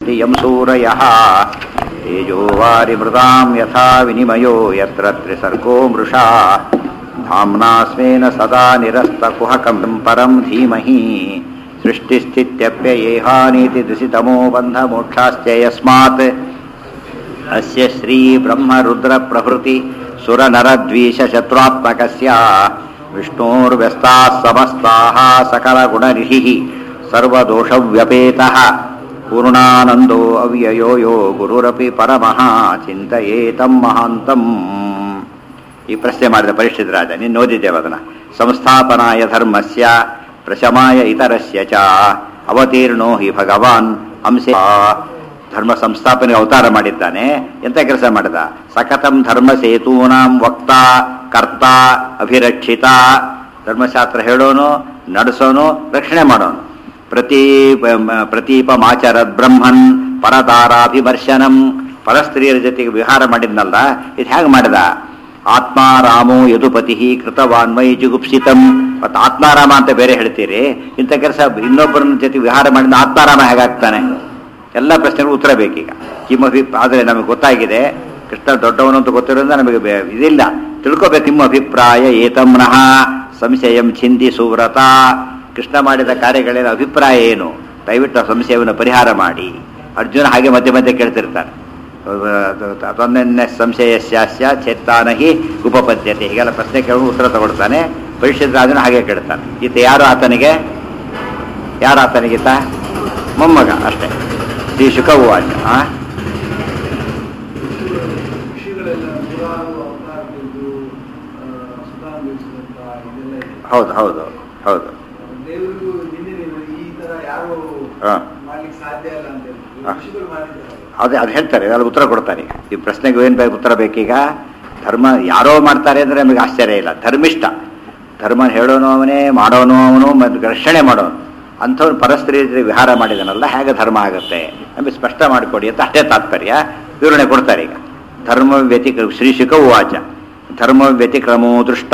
यन्ति यं सूरयः तेजो वारिमृदां यथा विनिमयो यत्र त्रिसर्गो मृषा धाम्ना स्वेन सदा निरस्तकुहकं परं धीमहि सृष्टिस्थित्यप्ययेहानीति दुषितमो बन्धमोक्षाश्च यस्मात् अस्य श्रीब्रह्मरुद्रप्रभृति सुरनरद्वीषशत्रुत्मकस्य विष्णोर्व्यस्ताः समस्ताः सकलगुणऋषिः सर्वदोषव्यपेतः पूर्णानन्दो अव्ययो यो गुरुरपि परमः ಚಿಂತೆಯೇತಂ ಮಹಾಂತಂ ಈ ಪ್ರಶ್ನೆ ಮಾಡಿದ ಪರಿಷ್ಠಿತ ರಾಜ ನೀನು ಓದಿದ್ದೇವೆ ಅದನ್ನ ಸಂಸ್ಥಾಪನಾಯ ಧರ್ಮಸ್ಯ ಪ್ರಶಮಾಯ ಇತರಸ್ಯ ಚ ಅವತೀರ್ಣೋ ಹಿ ಭಗವಾನ್ ಅಂಶ ಧರ್ಮ ಸಂಸ್ಥಾಪನೆಗೆ ಅವತಾರ ಮಾಡಿದ್ದಾನೆ ಎಂತ ಕೆಲಸ ಮಾಡಿದ ಸಕತಂ ಧರ್ಮ ಸೇತೂನಾಂ ವಕ್ತ ಕರ್ತ ಅಭಿರಕ್ಷಿತ ಧರ್ಮಶಾಸ್ತ್ರ ಹೇಳೋನು ನಡೆಸೋನು ರಕ್ಷಣೆ ಮಾಡೋನು ಪ್ರತಿ ಪ್ರತೀಪಮಾಚರದ್ ಬ್ರಹ್ಮನ್ ಪರದಾರಾಭಿಮರ್ಶನಂ ಪರಸ್ತ್ರೀಯರ ಜೊತೆಗೆ ವಿಹಾರ ಮಾಡಿದ್ನಲ್ಲ ಇದು ಹೇಗೆ ಮಾಡಿದ ಆತ್ಮಾರಾಮೋ ಯದುಪತಿ ಕೃತವಾನ್ ಮೈ ಜುಗುಪ್ಸಿತಂ ಮತ್ತು ಆತ್ಮಾರಾಮ ಅಂತ ಬೇರೆ ಹೇಳ್ತೀರಿ ಇಂಥ ಕೆಲಸ ಇನ್ನೊಬ್ಬರ ಜೊತೆ ವಿಹಾರ ಮಾಡಿದ ಆತ್ಮಾರಾಮ ಹೇಗಾಗ್ತಾನೆ ಎಲ್ಲ ಪ್ರಶ್ನೆಗಳು ಉತ್ತರ ಬೇಕೀಗ ಕಿಮ್ಮಭಿ ಆದರೆ ನಮಗೆ ಗೊತ್ತಾಗಿದೆ ಕೃಷ್ಣ ದೊಡ್ಡವನು ಅಂತ ಗೊತ್ತಿರೋದ್ರಿಂದ ನಮಗೆ ಬೆ- ಇದಿಲ್ಲ ತಿಳ್ಕೊಬೇಕು ನಿಮ್ಮ ಅಭಿಪ್ರಾಯ ಏತಮ್ನಃ ಸಂಶಯಂ ಚಿಂತಿ ಸುವ್ರತ ಕೃಷ್ಣ ಮಾಡಿದ ಕಾರ್ಯಗಳೇನು ಅಭಿಪ್ರಾಯ ಏನು ದಯವಿಟ್ಟು ಆ ಸಂಶಯವನ್ನು ಪರಿಹಾರ ಮಾಡಿ ಅರ್ಜುನ ಹಾಗೆ ಮಧ್ಯೆ ಮಧ್ಯೆ ಕೇಳ್ತಿರ್ತಾನೆ ಅದೊಂದನ್ನೇ ಸಂಶಯಸ್ಯಾಸ್ಯ ಚೇತಾನ ಹಿ ಉಪಪದ್ಯತೆ ಹೀಗೆಲ್ಲ ಪ್ರಶ್ನೆ ಕೇಳಿ ಉತ್ತರ ತಗೊಳ್ತಾನೆ ಪರಿಷತ್ ರಾಜನು ಹಾಗೆ ಕೇಳ್ತಾನೆ ಈತ ಯಾರು ಆತನಿಗೆ ಯಾರು ಆತನಿಗಿತ ಮೊಮ್ಮಗ ಅಷ್ಟೇ ಶ್ರೀ ಶುಕ ಉವಾಚ ಆ? ಋಷಿಗಳೆಲ್ಲ ನೂರಾರು ಅವತಾರದ್ದು ಸುಧಾರ ಬೆಳೆಸಿದಂತ ಇದೆಲ್ಲ ಇದೆ ಹೌದು ಹೌದು ಹೌದು ದೇವರಿಗೂ ನಿನ್ನೆ ನೀವು ಈ ತರ ಯಾರು ಹಾ. ಮಾಡ್ಲಿಕ್ಕೆ ಸಾಧ್ಯ ಇಲ್ಲ ಅಂತ ಹೇಳಿ ಹಾ. ಋಷಿಗಳು ಮಾಡಿದ್ದಾರೆ ಅದೇ ಅದು ಹೇಳ್ತಾರೆ ಅಲ್ಲಿ ಉತ್ತರ ಕೊಡ್ತಾರೆ ಈಗ ಈ ಪ್ರಶ್ನೆಗೆ ಏನು ಬೇಕು ಉತ್ತರ ಬೇಕೀಗ ಧರ್ಮ ಯಾರೋ ಮಾಡ್ತಾರೆ ಅಂದರೆ ನಮಗೆ ಆಶ್ಚರ್ಯ ಇಲ್ಲ ಧರ್ಮಿಷ್ಠ ಧರ್ಮ ಹೇಳೋನು ಅವನೇ ಮಾಡೋನು ಅವನು ಮತ್ತು ರಕ್ಷಣೆ ಮಾಡೋನು ಅಂಥವ್ರು ಪರಸ್ತ್ರೀ ಜೊತೆ ವಿಹಾರ ಮಾಡಿದನಲ್ಲ ಹೇಗೆ ಧರ್ಮ ಆಗುತ್ತೆ ನಮಗೆ ಸ್ಪಷ್ಟ ಮಾಡಿಕೊಡಿ ಅಂತ ಅಷ್ಟೇ ತಾತ್ಪರ್ಯ ವಿವರಣೆ ಕೊಡ್ತಾರೆ ಈಗ ಧರ್ಮ ವ್ಯತಿಕ್ರ ಶ್ರೀ ಶುಕ ಉವಾಚ ಧರ್ಮ ವ್ಯತಿಕ್ರಮೋ ದೃಷ್ಟ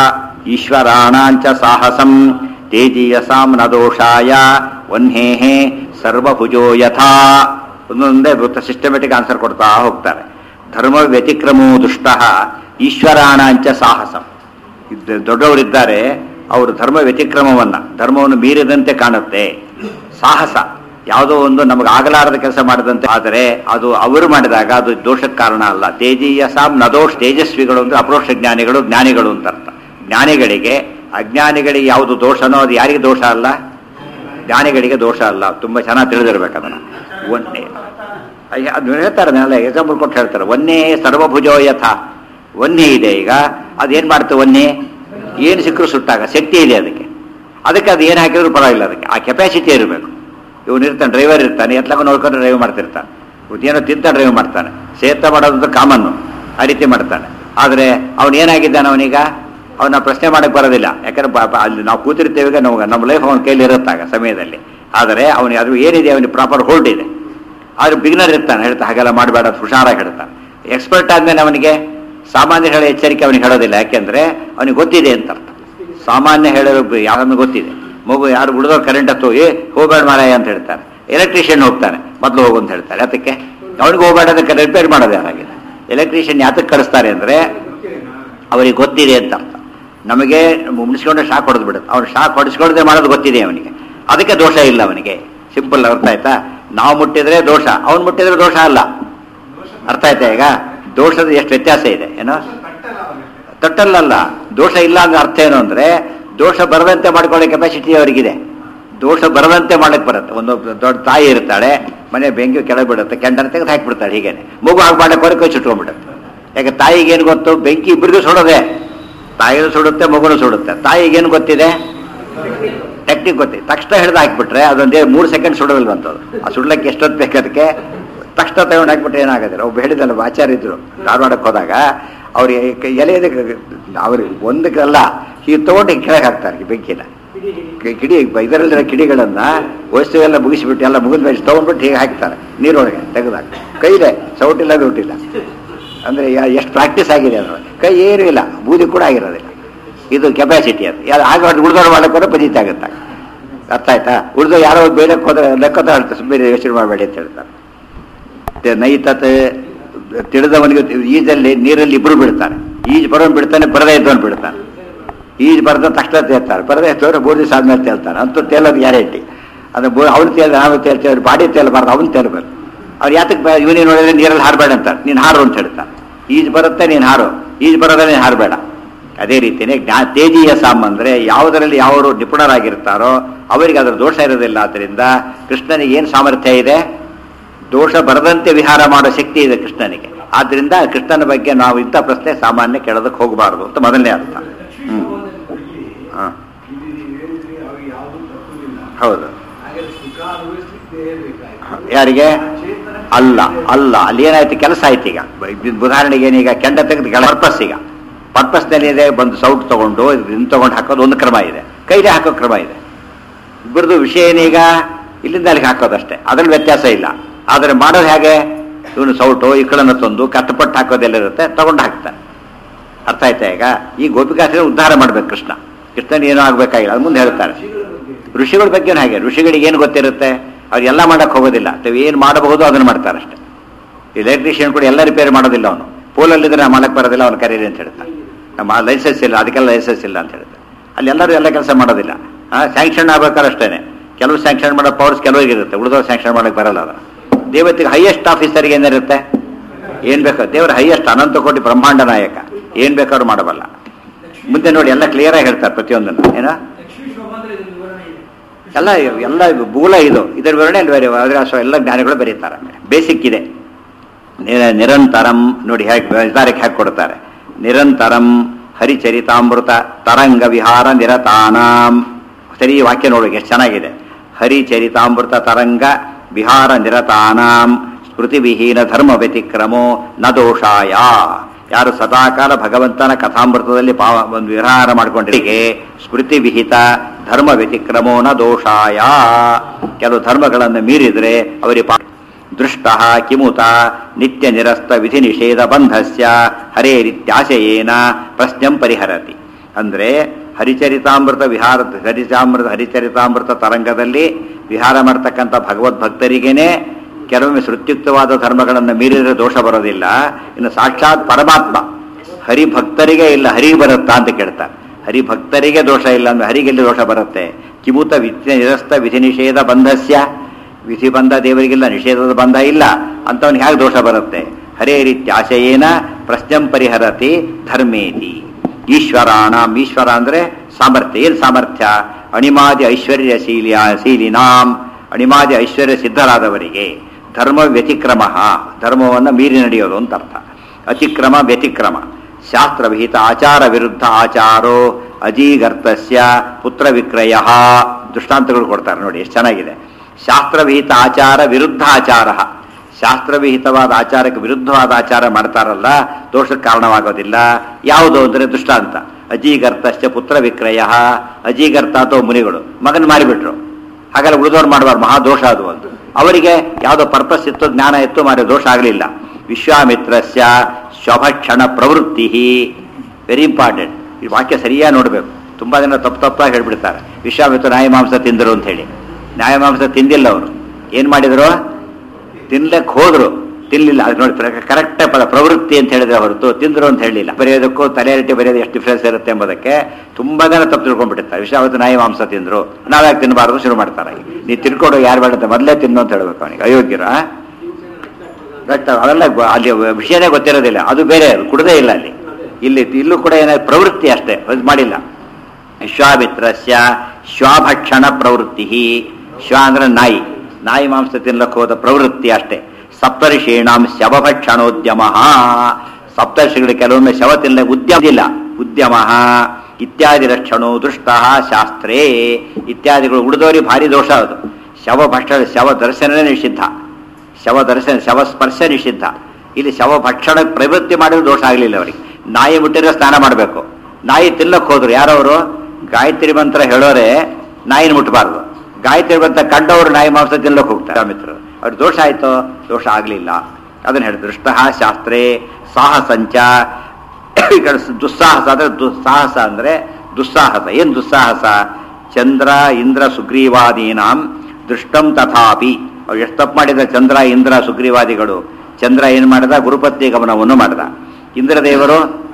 ಈಶ್ವರಾಣಾಂಚ ಸಾಹಸಂ ತೇಜೀಯಸಾಂ ನ ದೋಷಾಯ ವನ್ಹೇಹೇ ಸರ್ವಭುಜೋ ಯಥಾ ಒಂದೊಂದೇ ವೃತ್ತ ಸಿಸ್ಟಮೆಟಿಕ್ ಆನ್ಸರ್ ಕೊಡ್ತಾ ಹೋಗ್ತಾರೆ ಧರ್ಮ ವ್ಯತಿಕ್ರಮೋ ದುಷ್ಟ ಈಶ್ವರಾಣಾಂಚ ಸಾಹಸಂ ಇದ್ದ- ದೊಡ್ಡವರಿದ್ದಾರೆ ಅವರು ಧರ್ಮ ವ್ಯತಿಕ್ರಮವನ್ನ ಧರ್ಮವನ್ನು ಮೀರಿದಂತೆ ಕಾಣುತ್ತೆ ಸಾಹಸ ಯಾವುದೋ ಒಂದು ನಮಗೆ ಆಗಲಾರದ ಕೆಲಸ ಮಾಡಿದಂತೆ ಆದರೆ ಅದು ಅವರು ಮಾಡಿದಾಗ ಅದು ದೋಷಕ್ಕೆ ಕಾರಣ ಅಲ್ಲ ತೇಜೀಯ ಸಾಮ್ ನದೋಷ್ ತೇಜಸ್ವಿಗಳು ಅಂದ್ರೆ ಅಪರೋಕ್ಷ ಜ್ಞಾನಿಗಳು ಜ್ಞಾನಿಗಳು ಅಂತ ಅರ್ಥ ಜ್ಞಾನಿಗಳಿಗೆ ಅಜ್ಞಾನಿಗಳಿಗೆ ಯಾವುದು ದೋಷನೋ ಅದು ಯಾರಿಗೆ ದೋಷ ಅಲ್ಲ ಜ್ಞಾನಿಗಳಿಗೆ ದೋಷ ಅಲ್ಲ ತುಂಬಾ ಚೆನ್ನಾಗಿ ತಿಳಿದಿರ್ಬೇಕು ಅದನ್ನ ಒಂದೇ ಅಯ್ಯ, ಅದು ಹೇಳ್ತಾರೆ ನಾಳೆ ಎಕ್ಸಾಂಪಲ್ ಕೊಟ್ಟು ಹೇಳ್ತಾರೆ ಒನ್ನೇ ಸರ್ವಭುಜೋ ಯಥ ಒನ್ನೆ ಇದೆ ಈಗ ಅದೇನ್ ಮಾಡ್ತದೆ ಒನ್ನೆ ಏನು ಸಿಕ್ಕರು ಸುಟ್ಟಾಗ ಶಕ್ತಿ ಇದೆ ಅದಕ್ಕೆ ಅದಕ್ಕೆ ಅದು ಏನು ಹಾಕಿದ್ರು ಪರವಾಗಿಲ್ಲ ಅದಕ್ಕೆ ಆ ಕೆಪಾಸಿಟಿ ಇರಬೇಕು ಇವನು ಇರ್ತಾನೆ ಡ್ರೈವರ್ ಇರ್ತಾನೆ ಎತ್ಲಾಗ ನೋಡ್ಕೊಂಡು ಡ್ರೈವ್ ಮಾಡ್ತಿರ್ತಾನೆ ಏನೋ ತಿಂತ ಡ್ರೈವ್ ಮಾಡ್ತಾನೆ ಸೇತ ಮಾಡೋದು ಕಾಮನ್ನು ಆ ರೀತಿ ಮಾಡ್ತಾನೆ ಆದರೆ ಅವನು ಏನಾಗಿದ್ದಾನೆ ಅವನೀಗ ಅವನ ಪ್ರಶ್ನೆ ಮಾಡಕ್ಕೆ ಬರೋದಿಲ್ಲ ಯಾಕಂದ್ರೆ ಪಾಪ ಅಲ್ಲಿ ನಾವು ಕೂತಿರ್ತೇವೆ ನಾವು ನಮ್ಮ ಲೈಫ್ ಅವನ ಕೈಲಿ ಇರುತ್ತಾಗ ಸಮಯದಲ್ಲಿ ಆದರೆ ಅವನಿಗೆ ಅದು ಏನಿದೆ ಅವನಿಗೆ ಪ್ರಾಪರ್ ಹೋಲ್ಡ್ ಇದೆ ಆದ್ರೆ ಬಿಗಿನರ್ ಇರ್ತಾನೆ ಹೇಳ್ತಾ ಹಾಗೆಲ್ಲ ಮಾಡಬೇಡ ಅಂತ ಹುಷಾರಾಗಿ ಹೇಳ್ತಾನೆ ಎಕ್ಸ್ಪರ್ಟ್ ಆದ್ಮೇಲೆ ಅವನಿಗೆ ಸಾಮಾನ್ಯ ಹೇಳೋ ಎಚ್ಚರಿಕೆ ಅವನಿಗೆ ಹೇಳೋದಿಲ್ಲ ಯಾಕೆಂದ್ರೆ ಅವನಿಗೆ ಗೊತ್ತಿದೆ ಅಂತ ಅರ್ಥ ಸಾಮಾನ್ಯ ಹೇಳೋರು ಯಾರನ್ನು ಗೊತ್ತಿದೆ ಮಗು ಯಾರು ಬಿಡೋದು ಕರೆಂಟ್ ಹತ್ತು ಏ ಹೋಗ್ಬೇಡ ಮಾರಾಯ ಅಂತ ಹೇಳ್ತಾರೆ ಎಲೆಕ್ಟ್ರಿಷಿಯನ್ ಹೋಗ್ತಾನೆ ಮೊದಲು ಹೋಗು ಅಂತ ಹೇಳ್ತಾರೆ ಅದಕ್ಕೆ ಅವನಿಗೆ ಹೋಗ್ಬೇಡ ಅದಕ್ಕೆ ರಿಪೇರ್ ಮಾಡೋದು ಯಾರಾಗಿದೆ ಎಲೆಕ್ಟ್ರಿಷಿಯನ್ ಯಾತಕ್ಕೆ ಕಳಿಸ್ತಾರೆ ಅಂದ್ರೆ ಅವರಿಗೆ ಗೊತ್ತಿದೆ ಅಂತ ಅರ್ಥ ನಮಗೆ ಮುಗಿಸ್ಕೊಂಡ್ರೆ ಶಾಕ್ ಹೊಡೆದು ಬಿಡುತ್ತೆ ಅವ್ನು ಶಾಕ್ ಹೊಡಿಸ್ಕೊಳ್ಳದೆ ಮಾಡೋದು ಗೊತ್ತಿದೆ ಅವನಿಗೆ ಅದಕ್ಕೆ ದೋಷ ಇಲ್ಲ ಅವನಿಗೆ ಸಿಂಪಲ್ ಅರ್ಥ ಆಯ್ತಾ ನಾವು ಮುಟ್ಟಿದ್ರೆ ದೋಷ ಅವ್ನು ಮುಟ್ಟಿದ್ರೆ ದೋಷ ಅಲ್ಲ ಅರ್ಥ ಆಯ್ತಾ ಈಗ ದೋಷದ ಎಷ್ಟು ವ್ಯತ್ಯಾಸ ಇದೆ ಏನೋ ತಟ್ಟಲ್ಲಲ್ಲ ದೋಷ ಇಲ್ಲ ಅಂದ್ರೆ ಅರ್ಥ ಏನು ಅಂದ್ರೆ ದೋಷ ಬರದಂತೆ ಮಾಡ್ಕೊಳ್ಳೋ ಕೆಪಾಸಿಟಿ ಅವರಿಗಿದೆ ದೋಷ ಬರದಂತೆ ಮಾಡಕ್ ಬರುತ್ತೆ ಒಂದು ದೊಡ್ಡ ತಾಯಿ ಇರ್ತಾಳೆ ಮನೆ ಬೆಂಕಿ ಕೆಳಗೆ ಬಿಡುತ್ತೆ ಕೆಂಡನ ತೆಗೆದು ಹಾಕಿಬಿಡ್ತಾಳೆ ಹೀಗೇನೆ ಮಗು ಹಾಗೆ ಮಾಡಕ್ಕೆ ಹೊರಗೆ ಕೈ ಸುಟ್ಕೊಂಡ್ಬಿಡುತ್ತೆ ಯಾಕೆ ತಾಯಿಗೆ ಏನು ಗೊತ್ತು ಬೆಂಕಿ ಇಬ್ಬರಿಗೂ ಸುಡೋದೆ ತಾಯಿನೂ ಸುಡುತ್ತೆ ಮಗುನು ಸುಡುತ್ತೆ ತಾಯಿಗೆ ಏನು ಗೊತ್ತಿದೆ ಟೆಕ್ನಿಕ್ ಗೊತ್ತಿದೆ ತಕ್ಷಣ ಹಿಡಿದು ಹಾಕ್ಬಿಟ್ರೆ ಅದೊಂದೇ ಮೂರು ಸೆಕೆಂಡ್ ಸುಡೋದಿಲ್ವಂತದ್ದು ಆ ಸುಡ್ಲಕ್ಕೆ ಎಷ್ಟೊತ್ತು ಬೇಕು ಅದಕ್ಕೆ ತಕ್ಷಣ ತಗೊಂಡು ಹಾಕ್ಬಿಟ್ರೆ ಏನಾಗೋದಿಲ್ಲ ಒಬ್ಬ ಹೇಳಿದಲ್ಲ ಆಚಾರ್ಯ ಇದ್ರು ಧಾರವಾಡಕ್ಕೆ ಹೋದಾಗ ಅವ್ರಿಗೆ ಕ- ಎಲೆ ಇದಕ್ಕೆ ಅವ್ರಿಗೆ ಒಂದಕ್ಕಲ್ಲ ಈ ತಗೊಂಡು ಹಿಂಗೆ ಕೆಳಗೆ ಹಾಕ್ತಾರೆ ಈ ಬೆಂಕಿನ ಕಿ- ಕಿಡಿ ಇದರಲ್ಲಿರೋ ಕಿಡಿಗಳನ್ನ ವಸ್ತು ಎಲ್ಲ ಮುಗಿಸ್ಬಿಟ್ಟು ಎಲ್ಲ ಮುಗಿದ ಮೇಲೆ ತಗೊಂಡ್ಬಿಟ್ಟು ಹೀಗೆ ಹಾಕ್ತಾರೆ ನೀರೊಳಗೆ ತೆಗೆದಾಗ ಕೈದೆ ಸೌಟಿಲ್ಲ ದುಡ್ಡಿಲ್ಲ ಅಂದ್ರೆ ಯಾ- ಎಷ್ಟು ಪ್ರಾಕ್ಟೀಸ್ ಆಗಿದೆ ಅದ್ರೊಳಗೆ ಕೈ ಏನೂ ಇಲ್ಲ ಬೂದಿ ಕೂಡ ಆಗಿರೋದಿಲ್ಲ ಇದು ಕೆಪಾಸಿಟಿ ಅದು ಯಾರು ಆಗ ಉಳಿದವ್ರು ಮಾಡಕ್ಕೆ ಹೋದ್ರೆ ಪಜಿತ ಆಗುತ್ತೆ ಅರ್ಥ ಆಯ್ತಾ ಉಳಿದು ಯಾರೋ ಬೇಡಕ್ಕೆ ಹೋದ್ರೆ ಲೆಕ್ಕ ಹೇಳ್ತಾರೆ ಸುಮ್ಮನೆ ಯೋಚನೆ ಮಾಡಬೇಡಿ ಅಂತ ಹೇಳ್ತಾರೆ ತೆ- ನೈತತ್ ತಿಳಿದವನಿಗೆ ಈಜಲ್ಲಿ ನೀರಲ್ಲಿ ಇಬ್ರು ಬಿಡ್ತಾರೆ ಈಜು ಬರೋನ್ ಬಿಡ್ತಾನೆ ಬರದೇ ಇದ್ದವನು ಬಿಡ್ತಾನೆ ಈಜು ಬರೆದ ತಕ್ಷಣ ತೇಳ್ತಾರೆ ಬರದೇ ಇದ್ದವ್ರು ಮೂರು ದಿವಸ ಆದ್ಮೇಲೆ ತೇಳ್ತಾನೆ ಅಂತೂ ತೇಲೋದು ಗ್ಯಾರಂಟಿ ಅದು ಅವ್ನು ತೇಲ್ ನಾವು ತೇಳ್ತೇವೆ ಬಾಡಿ ತೇಲಬಾರ್ದು ಅವ್ನು ತೇಲ್ಬೇಕು ಅವ್ರು ಯಾತಕ್ಕೆ ಇವನೇ ನೋಡಿದ್ರೆ ನೀರಲ್ಲಿ ಹಾರಬೇಡ ಅಂತಾರೆ ನೀನು ಹಾರು ಅಂತ ಹೇಳ್ತಾನೆ ಈಜು ಬರುತ್ತೆ ನೀನು ಹಾರು ಈಜು ಬರೋದ್ರೆ ನೀನು ಹಾರಬೇಡ ಅದೇ ರೀತಿಯೇ ಜ್ಞಾ ತೇಜೀಯ ಸಾಮ್ ಅಂದರೆ ಯಾವುದರಲ್ಲಿ ಯಾವರು ನಿಪುಣರಾಗಿರ್ತಾರೋ ಅವರಿಗೆ ಅದರ ದೋಷ ಇರೋದಿಲ್ಲ ಆದ್ದರಿಂದ ಕೃಷ್ಣನಿಗೆ ಏನು ಸಾಮರ್ಥ್ಯ ಇದೆ ದೋಷ ಬರದಂತೆ ವಿಹಾರ ಮಾಡೋ ಶಕ್ತಿ ಇದೆ ಕೃಷ್ಣನಿಗೆ ಆದ್ರಿಂದ ಕೃಷ್ಣನ ಬಗ್ಗೆ ನಾವು ಇಂಥ ಪ್ರಶ್ನೆ ಸಾಮಾನ್ಯ ಕೇಳೋದಕ್ಕೆ ಹೋಗಬಾರ್ದು ಅಂತ ಮೊದಲನೇ ಅರ್ಥ ಹ್ಮ್ ಹಾ ಇಲ್ಲಿ ನೀವು ಹೇಳಿದ್ರಿ ಅವ್ರಿಗೆ ಯಾವುದೂ ತಪ್ಪುದಿಲ್ಲ ಹೌದು ಹಾಗೆ ಸುಖ ಅನುಭವಿಸ್ಲಿಕ್ಕೆ ದೇಹ ಬೇಕಾಯ್ತು ಯಾರಿಗೆ ಚೇತನ ಅಲ್ಲ ಅಲ್ಲ ಅಲ್ಲಿ ಏನಾಯ್ತು ಕೆಲಸ ಆಯ್ತು ಈಗ ಬ- ಉದಾಹರಣೆಗೆ ಏನೀಗ ಕೆಂಡ ತೆಗೆದು ಪರ್ಪಸ್ ಈಗ ಪರ್ಪಸ್ನಲ್ಲಿ ಇದೆ ಬಂದು ಸೌಟ್ ತಗೊಂಡು ಇದನ್ನ ತಗೊಂಡು ಹಾಕೋದು ಒಂದು ಕ್ರಮ ಇದೆ ಕೈಲೇ ಹಾಕೋ ಕ್ರಮ ಇದೆ ಇಬ್ಬರದು ವಿಷಯ ಏನೀಗ ಇಲ್ಲಿಂದ ಅಲ್ಲಿಗೆ ಹಾಕೋದಷ್ಟೇ ಅದ್ರಲ್ಲಿ ವ್ಯತ್ಯಾಸ ಇಲ್ಲ ಆದರೆ ಮಾಡೋದು ಹೇಗೆ ಇವನು ಸೌಟು ಇಕ್ಕಳನ್ನು ತಂದು ಕಷ್ಟಪಟ್ಟು ಹಾಕೋದೆಲ್ಲ ಇರುತ್ತೆ ತಗೊಂಡು ಹಾಕ್ತಾನೆ ಅರ್ಥ ಆಯ್ತಾ ಈಗ ಈ ಗೋಪಿಕಾಸ್ತ್ರ ಉದ್ಧಾರ ಮಾಡ್ಬೇಕು ಕೃಷ್ಣ ಕೃಷ್ಣನ್ ಏನೂ ಆಗ್ಬೇಕಾಗಿಲ್ಲ ಅದು ಮುಂದೆ ಹೇಳ್ತಾರೆ ಋಷಿಗಳ ಬಗ್ಗೆ ಋಷಿಗಳ ಬಗ್ಗೆ ಹಾಗೆ ಋಷಿಗಳಿಗೆ ಏನು ಗೊತ್ತಿರುತ್ತೆ ಅವ್ರು ಎಲ್ಲ ಮಾಡಕ್ ಹೋಗೋದಿಲ್ಲ ತಾವು ಏನು ಮಾಡಬಹುದು ಅದನ್ನು ಮಾಡ್ತಾರೆ ಅಷ್ಟೇ ಎಲೆಕ್ಟ್ರಿಷಿಯನ್ ಕೂಡ ಎಲ್ಲ ರಿಪೇರಿ ಮಾಡೋದಿಲ್ಲ ಅವನು ಪೋಲಲ್ಲಿದ್ರೆ ನಾವು ಮಾಡಕ್ ಬರೋದಿಲ್ಲ ಅವನು ಕರೀರಿ ಅಂತ ಹೇಳ್ತಾನೆ ನಮ್ಮ ಲೈಸೆನ್ಸ್ ಇಲ್ಲ ಅದಕ್ಕೆಲ್ಲ ಲೈಸೆನ್ಸ್ ಇಲ್ಲ ಅಂತ ಹೇಳ್ತಾರೆ ಅಲ್ಲಿ ಎಲ್ಲರೂ ಎಲ್ಲ ಕೆಲಸ ಮಾಡೋದಿಲ್ಲ ಸ್ಯಾಂಕ್ಷನ್ ಆಗ್ಬೇಕಾದ್ರೆ ಅಷ್ಟೇನೆ ಕೆಲವು ಸ್ಯಾಂಕ್ಷನ್ ಮಾಡೋ ಪವರ್ಸ್ ಕೆಲವರಿಗೆ ಇರುತ್ತೆ ಉಳಿದವ್ರು ಸ್ಯಾಂಕ್ಷನ್ ಮಾಡಕ್ ಬರಲ್ಲ ಅದನ್ನು ದೇವತೆಗೆ ಹೈಯೆಸ್ಟ್ ಆಫೀಸರ್ಗೆ ಏನಿರುತ್ತೆ ಏನ್ ಬೇಕು ದೇವರ ಹೈಯೆಸ್ಟ್ ಅನಂತ ಕೋಟಿ ಬ್ರಹ್ಮಾಂಡ ನಾಯಕ ಏನ್ ಬೇಕಾದ್ರೂ ಮಾಡಬಲ್ಲ ಮುಂದೆ ನೋಡಿ ಎಲ್ಲ ಕ್ಲಿಯರ್ ಆಗಿ ಹೇಳ್ತಾರೆ ಪ್ರತಿಯೊಂದನ್ನು ಏನೋ ಎಲ್ಲ ಎಲ್ಲ ಮೂಲ ಇದು ಇದರ ವಿವರಣೆ ಅಲ್ಲಿ ಬೇರೆ ಅದರ ಎಲ್ಲ ಜ್ಞಾನಿಗಳು ಬರೀತಾರೆ ಬೇಸಿಕ್ ಇದೆ ನಿರ- ನಿರಂತರಂ ನೋಡಿ ಹೇಗೆ ವಿಸ್ತಾರಕ್ಕೆ ಹೇಗೆ ಕೊಡ್ತಾರೆ ನಿರಂತರಂ ಹರಿಚರಿತಾಮೃತ ತರಂಗ ವಿಹಾರ ನಿರತಾನಾಂ ಸರಿ ಈ ವಾಕ್ಯ ನೋಡಿ ಎಷ್ಟು ಚೆನ್ನಾಗಿದೆ ಹರಿಚರಿತಾಮೃತ ತರಂಗ ವಿಹಾರ ನಿರತಾನಾಂ ಸ್ಮೃತಿವಿಹೀನ ಧರ್ಮ ವ್ಯತಿಕ್ರಮೋ ನ ದೋಷಾಯ ಯಾರು ಸದಾಕಾಲ ಭಗವಂತನ ಕಥಾಮೃತದಲ್ಲಿ ಪಾವ ಒಂದು ವಿಹಾರ ಮಾಡಿಕೊಂಡಿರಿಗೆ ಸ್ಮೃತಿ ವಿಹಿತ ಧರ್ಮ ವ್ಯತಿಕ್ರಮೋ ನ ದೋಷಾಯ ಕೆಲವು ಧರ್ಮಗಳನ್ನು ಮೀರಿದ್ರೆ ಅವರಿಗೆ ಪಾ ದೃಷ್ಟ ಕಿಮುತ ನಿತ್ಯ ನಿರಸ್ತ ವಿಧಿ ನಿಷೇಧ ಬಂಧಸ್ಯ ಹರೇರಿತ್ಯಾಶಯೇನ ಪ್ರಶ್ನಂ ಪರಿಹರತಿ ಅಂದ್ರೆ ಹರಿಚರಿತಾಮೃತ ವಿಹಾರ ಹರಿಚಾಮೃತ ಹರಿಚರಿತಾಮೃತ ತರಂಗದಲ್ಲಿ ವಿಹಾರ ಮಾಡ್ತಕ್ಕಂಥ ಭಗವದ್ಭಕ್ತರಿಗೇನೆ ಕೆಲವೊಮ್ಮೆ ಶ್ರುತ್ಯುಕ್ತವಾದ ಧರ್ಮಗಳನ್ನು ಮೀರಿದರೆ ದೋಷ ಬರೋದಿಲ್ಲ ಇನ್ನು ಸಾಕ್ಷಾತ್ ಪರಮಾತ್ಮ ಹರಿಭಕ್ತರಿಗೆ ಇಲ್ಲ ಹರಿಗೆ ಬರುತ್ತಾ ಅಂತ ಕೇಳ್ತಾರೆ ಹರಿಭಕ್ತರಿಗೆ ದೋಷ ಇಲ್ಲ ಅಂದ್ರೆ ಹರಿಗೆಲ್ಲಿ ದೋಷ ಬರುತ್ತೆ ಕಿಮುತ ವಿದ್ಯ ನಿರಸ್ತ ವಿಧಿ ನಿಷೇಧ ಬಂಧಸ್ಯ ವಿಧಿ ಬಂಧ ದೇವರಿಗಿಲ್ಲ ನಿಷೇಧದ ಬಂಧ ಇಲ್ಲ ಅಂತವನಿಗೆ ಹೇಗೆ ದೋಷ ಬರುತ್ತೆ ಹರೇ ರೀತ್ಯಾಶಯೇನ ಪ್ರಶ್ನಂ ಪರಿಹರತಿ ಧರ್ಮೇತಿ ಈಶ್ವರಾಣಾಂ ಈಶ್ವರ ಅಂದ್ರೆ ಸಾಮರ್ಥ್ಯ ಏನ್ ಸಾಮರ್ಥ್ಯ ಅಣಿಮಾದಿ ಐಶ್ವರ್ಯ ಶೀಲಿಯ ಶೀಲಿನಾಂ ಅಣಿಮಾದಿ ಐಶ್ವರ್ಯ ಸಿದ್ಧರಾದವರಿಗೆ ಧರ್ಮ ವ್ಯತಿಕ್ರಮ ಧರ್ಮವನ್ನು ಮೀರಿ ನಡೆಯೋದು ಅಂತ ಅರ್ಥ ಅತಿಕ್ರಮ ವ್ಯತಿಕ್ರಮ ಶಾಸ್ತ್ರವಿಹಿತ ಆಚಾರ ವಿರುದ್ಧ ಆಚಾರೋ ಅಜೀಗರ್ತಸ್ಯ ಪುತ್ರ ವಿಕ್ರಯ ದೃಷ್ಟಾಂತಗಳು ಕೊಡ್ತಾರೆ ನೋಡಿ ಎಷ್ಟು ಚೆನ್ನಾಗಿದೆ ಶಾಸ್ತ್ರವಿಹಿತ ಆಚಾರ ವಿರುದ್ಧ ಆಚಾರ ಶಾಸ್ತ್ರವಿಹಿತವಾದ ಆಚಾರಕ್ಕೆ ವಿರುದ್ಧವಾದ ಆಚಾರ ಮಾಡ್ತಾರಲ್ಲ ದೋಷಕ್ಕೆ ಕಾರಣವಾಗೋದಿಲ್ಲ ಯಾವುದು ಅಂದರೆ ದೃಷ್ಟಾಂತ ಅಜೀಗರ್ತಶ್ಚ ಪುತ್ರ ವಿಕ್ರಯ ಅಜೀಗರ್ತ ಅಥವಾ ಮುನಿಗಳು ಮಗನ ಮಾರಿಬಿಟ್ರು ಹಾಗೆಲ್ಲ ಉಳಿದವ್ರು ಮಾಡಬಾರ್ದು ಮಹಾ ದೋಷ ಅದು ಒಂದು ಅವರಿಗೆ ಯಾವುದೋ ಪರ್ಪಸ್ ಇತ್ತು ಜ್ಞಾನ ಇತ್ತು ಮಾರಿ ದೋಷ ಆಗಲಿಲ್ಲ ವಿಶ್ವಾಮಿತ್ರಸ್ಯ ಶೋಭಕ್ಷಣ ಪ್ರವೃತ್ತಿ ವೆರಿ ಇಂಪಾರ್ಟೆಂಟ್ ಈ ವಾಕ್ಯ ಸರಿಯಾಗಿ ನೋಡಬೇಕು ತುಂಬಾ ಜನ ತಪ್ಪು ತಪ್ಪಾಗಿ ಹೇಳ್ಬಿಡ್ತಾರೆ ವಿಶ್ವಾಮಿತ್ರ ನ್ಯಾಯಮಾಂಸ ತಿಂದರು ಅಂತ ಹೇಳಿ ನ್ಯಾಯಮಾಂಸ ತಿಂದಿಲ್ಲ ಅವರು ಏನ್ ಮಾಡಿದ್ರು ತಿನ್ಲಕ್ಕೆ ಹೋದ್ರು ತಿನ್ಲಿಲ್ಲ ಅದು ನೋಡಿ ಕರೆಕ್ಟ್ ಪದ ಪ್ರವೃತ್ತಿ ಅಂತ ಹೇಳಿದ್ರೆ ಹೊರತು ತಿಂದ್ರು ಅಂತ ಹೇಳಿಲ್ಲ ಬರೆಯೋದಕ್ಕೂ ತಲೆಯರಟಿ ಬರೆಯೋದು ಎಷ್ಟು ಡಿಫ್ರೆನ್ಸ್ ಇರುತ್ತೆ ಎಂಬುದಕ್ಕೆ ತುಂಬಾ ಜನ ತಪ್ಪು ತಿಳ್ಕೊಂಡ್ಬಿಟ್ಟಿರ್ತಾರೆ ವಿಶ್ವಾಮಿತ್ರ ನಾಯಿ ಮಾಂಸ ತಿಂದ್ರು ನಾವ್ಯಾಕೆ ತಿನ್ನಬಾರ್ದು ಶುರು ಮಾಡ್ತಾರೆ ನೀ ತಿನ್ಕೊಡು ಯಾರು ಬೇಡ ಅಂತ ಮೊದಲೇ ತಿನ್ನು ಅಂತ ಹೇಳ್ಬೇಕು ಅವನಿಗೆ ಅಯೋಗ್ಯರ ರಕ್ತ ಅವೆಲ್ಲ ಗೊ- ಅಲ್ಲಿ ವಿಷಯನೇ ಗೊತ್ತಿರೋದಿಲ್ಲ ಅದು ಬೇರೆ ಅದು ಕುಡದೇ ಇಲ್ಲ ಅಲ್ಲಿ ಇಲ್ಲಿ ಇಲ್ಲೂ ಕೂಡ ಏನಾದ್ರು ಪ್ರವೃತ್ತಿ ಅಷ್ಟೇ ಅದು ಮಾಡಿಲ್ಲ ವಿಶ್ವಾಮಿತ್ರಸ್ಯ ಶ್ವಾಭಕ್ಷಣ ಪ್ರವೃತ್ತಿ ಶ್ವ ಅಂದ್ರೆ ನಾಯಿ ನಾಯಿ ಮಾಂಸ ತಿನ್ಲಕ್ಕೆ ಹೋದ ಪ್ರವೃತ್ತಿ ಅಷ್ಟೇ ಸಪ್ತರ್ಷೀಣಾಂ ಶವಭಕ್ಷಣೋದ್ಯಮ ಸಪ್ತರ್ಷಿಗಳು ಕೆಲವೊಮ್ಮೆ ಶವ ತಿನ್ನ ಉದ್ಯಮ ಇಲ್ಲ ಉದ್ಯಮ ಇತ್ಯಾದಿ ಲಕ್ಷಣೋ ದೃಷ್ಟ ಶಾಸ್ತ್ರೇ ಇತ್ಯಾದಿಗಳು ಉಳಿದವರಿಗೆ ಭಾರಿ ದೋಷ ಅದು ಶವ ಭಕ್ಷಣ ಶವ ದರ್ಶನನೇ ನಿಷಿದ್ಧ ಶವ ದರ್ಶನ ಶವ ಸ್ಪರ್ಶ ನಿಷಿದ್ಧ ಇಲ್ಲಿ ಶವ ಭಕ್ಷಣ ಪ್ರವೃತ್ತಿ ಮಾಡಿದ್ರೆ ದೋಷ ಆಗಲಿಲ್ಲ ಅವರಿಗೆ ನಾಯಿ ಮುಟ್ಟಿದ್ರೆ ಸ್ನಾನ ಮಾಡಬೇಕು ನಾಯಿ ತಿನ್ನಕ್ಕೆ ಹೋದ್ರು ಯಾರವರು ಗಾಯತ್ರಿ ಮಂತ್ರ ಹೇಳೋರೆ ನಾಯಿನ ಮುಟ್ಟಬಾರ್ದು ಗಾಯತ್ರಿ ಮಂತ್ರ ಕಂಡವರು ನಾಯಿ ಮಾಂಸ ತಿನ್ನಕ್ಕೆ ಹೋಗ್ತಾರೆ ಮಿತ್ರರು ಅವ್ರ ದೋಷ ಆಯ್ತು ದೋಷ ಆಗಲಿಲ್ಲ ಅದನ್ನ ಹೇಳಿ ದೃಷ್ಟ ಶಾಸ್ತ್ರೇ ಸಾಹಸಂಚ ಈ ಕಡೆ ದುಸ್ಸಾಹಸ ಅಂದ್ರೆ ದುಸ್ಸಾಹಸ ಅಂದ್ರೆ ದುಸ್ಸಾಹಸ ಏನ್ ದುಸ್ಸಾಹಸ ಚಂದ್ರ ಇಂದ್ರ ಸುಗ್ರೀವಾದೀನಾಂ ದೃಷ್ಟಂ ತಥಾಪಿ ಅವ್ರು ಎಷ್ಟು ತಪ್ಪು ಮಾಡಿದ ಚಂದ್ರ ಇಂದ್ರ ಸುಗ್ರೀವಾದಿಗಳು ಚಂದ್ರ ಏನು ಮಾಡಿದ ಗುರುಪತ್ನಿ ಗಮನವನ್ನು ಮಾಡಿದ ಇಂದ್ರದೇವರು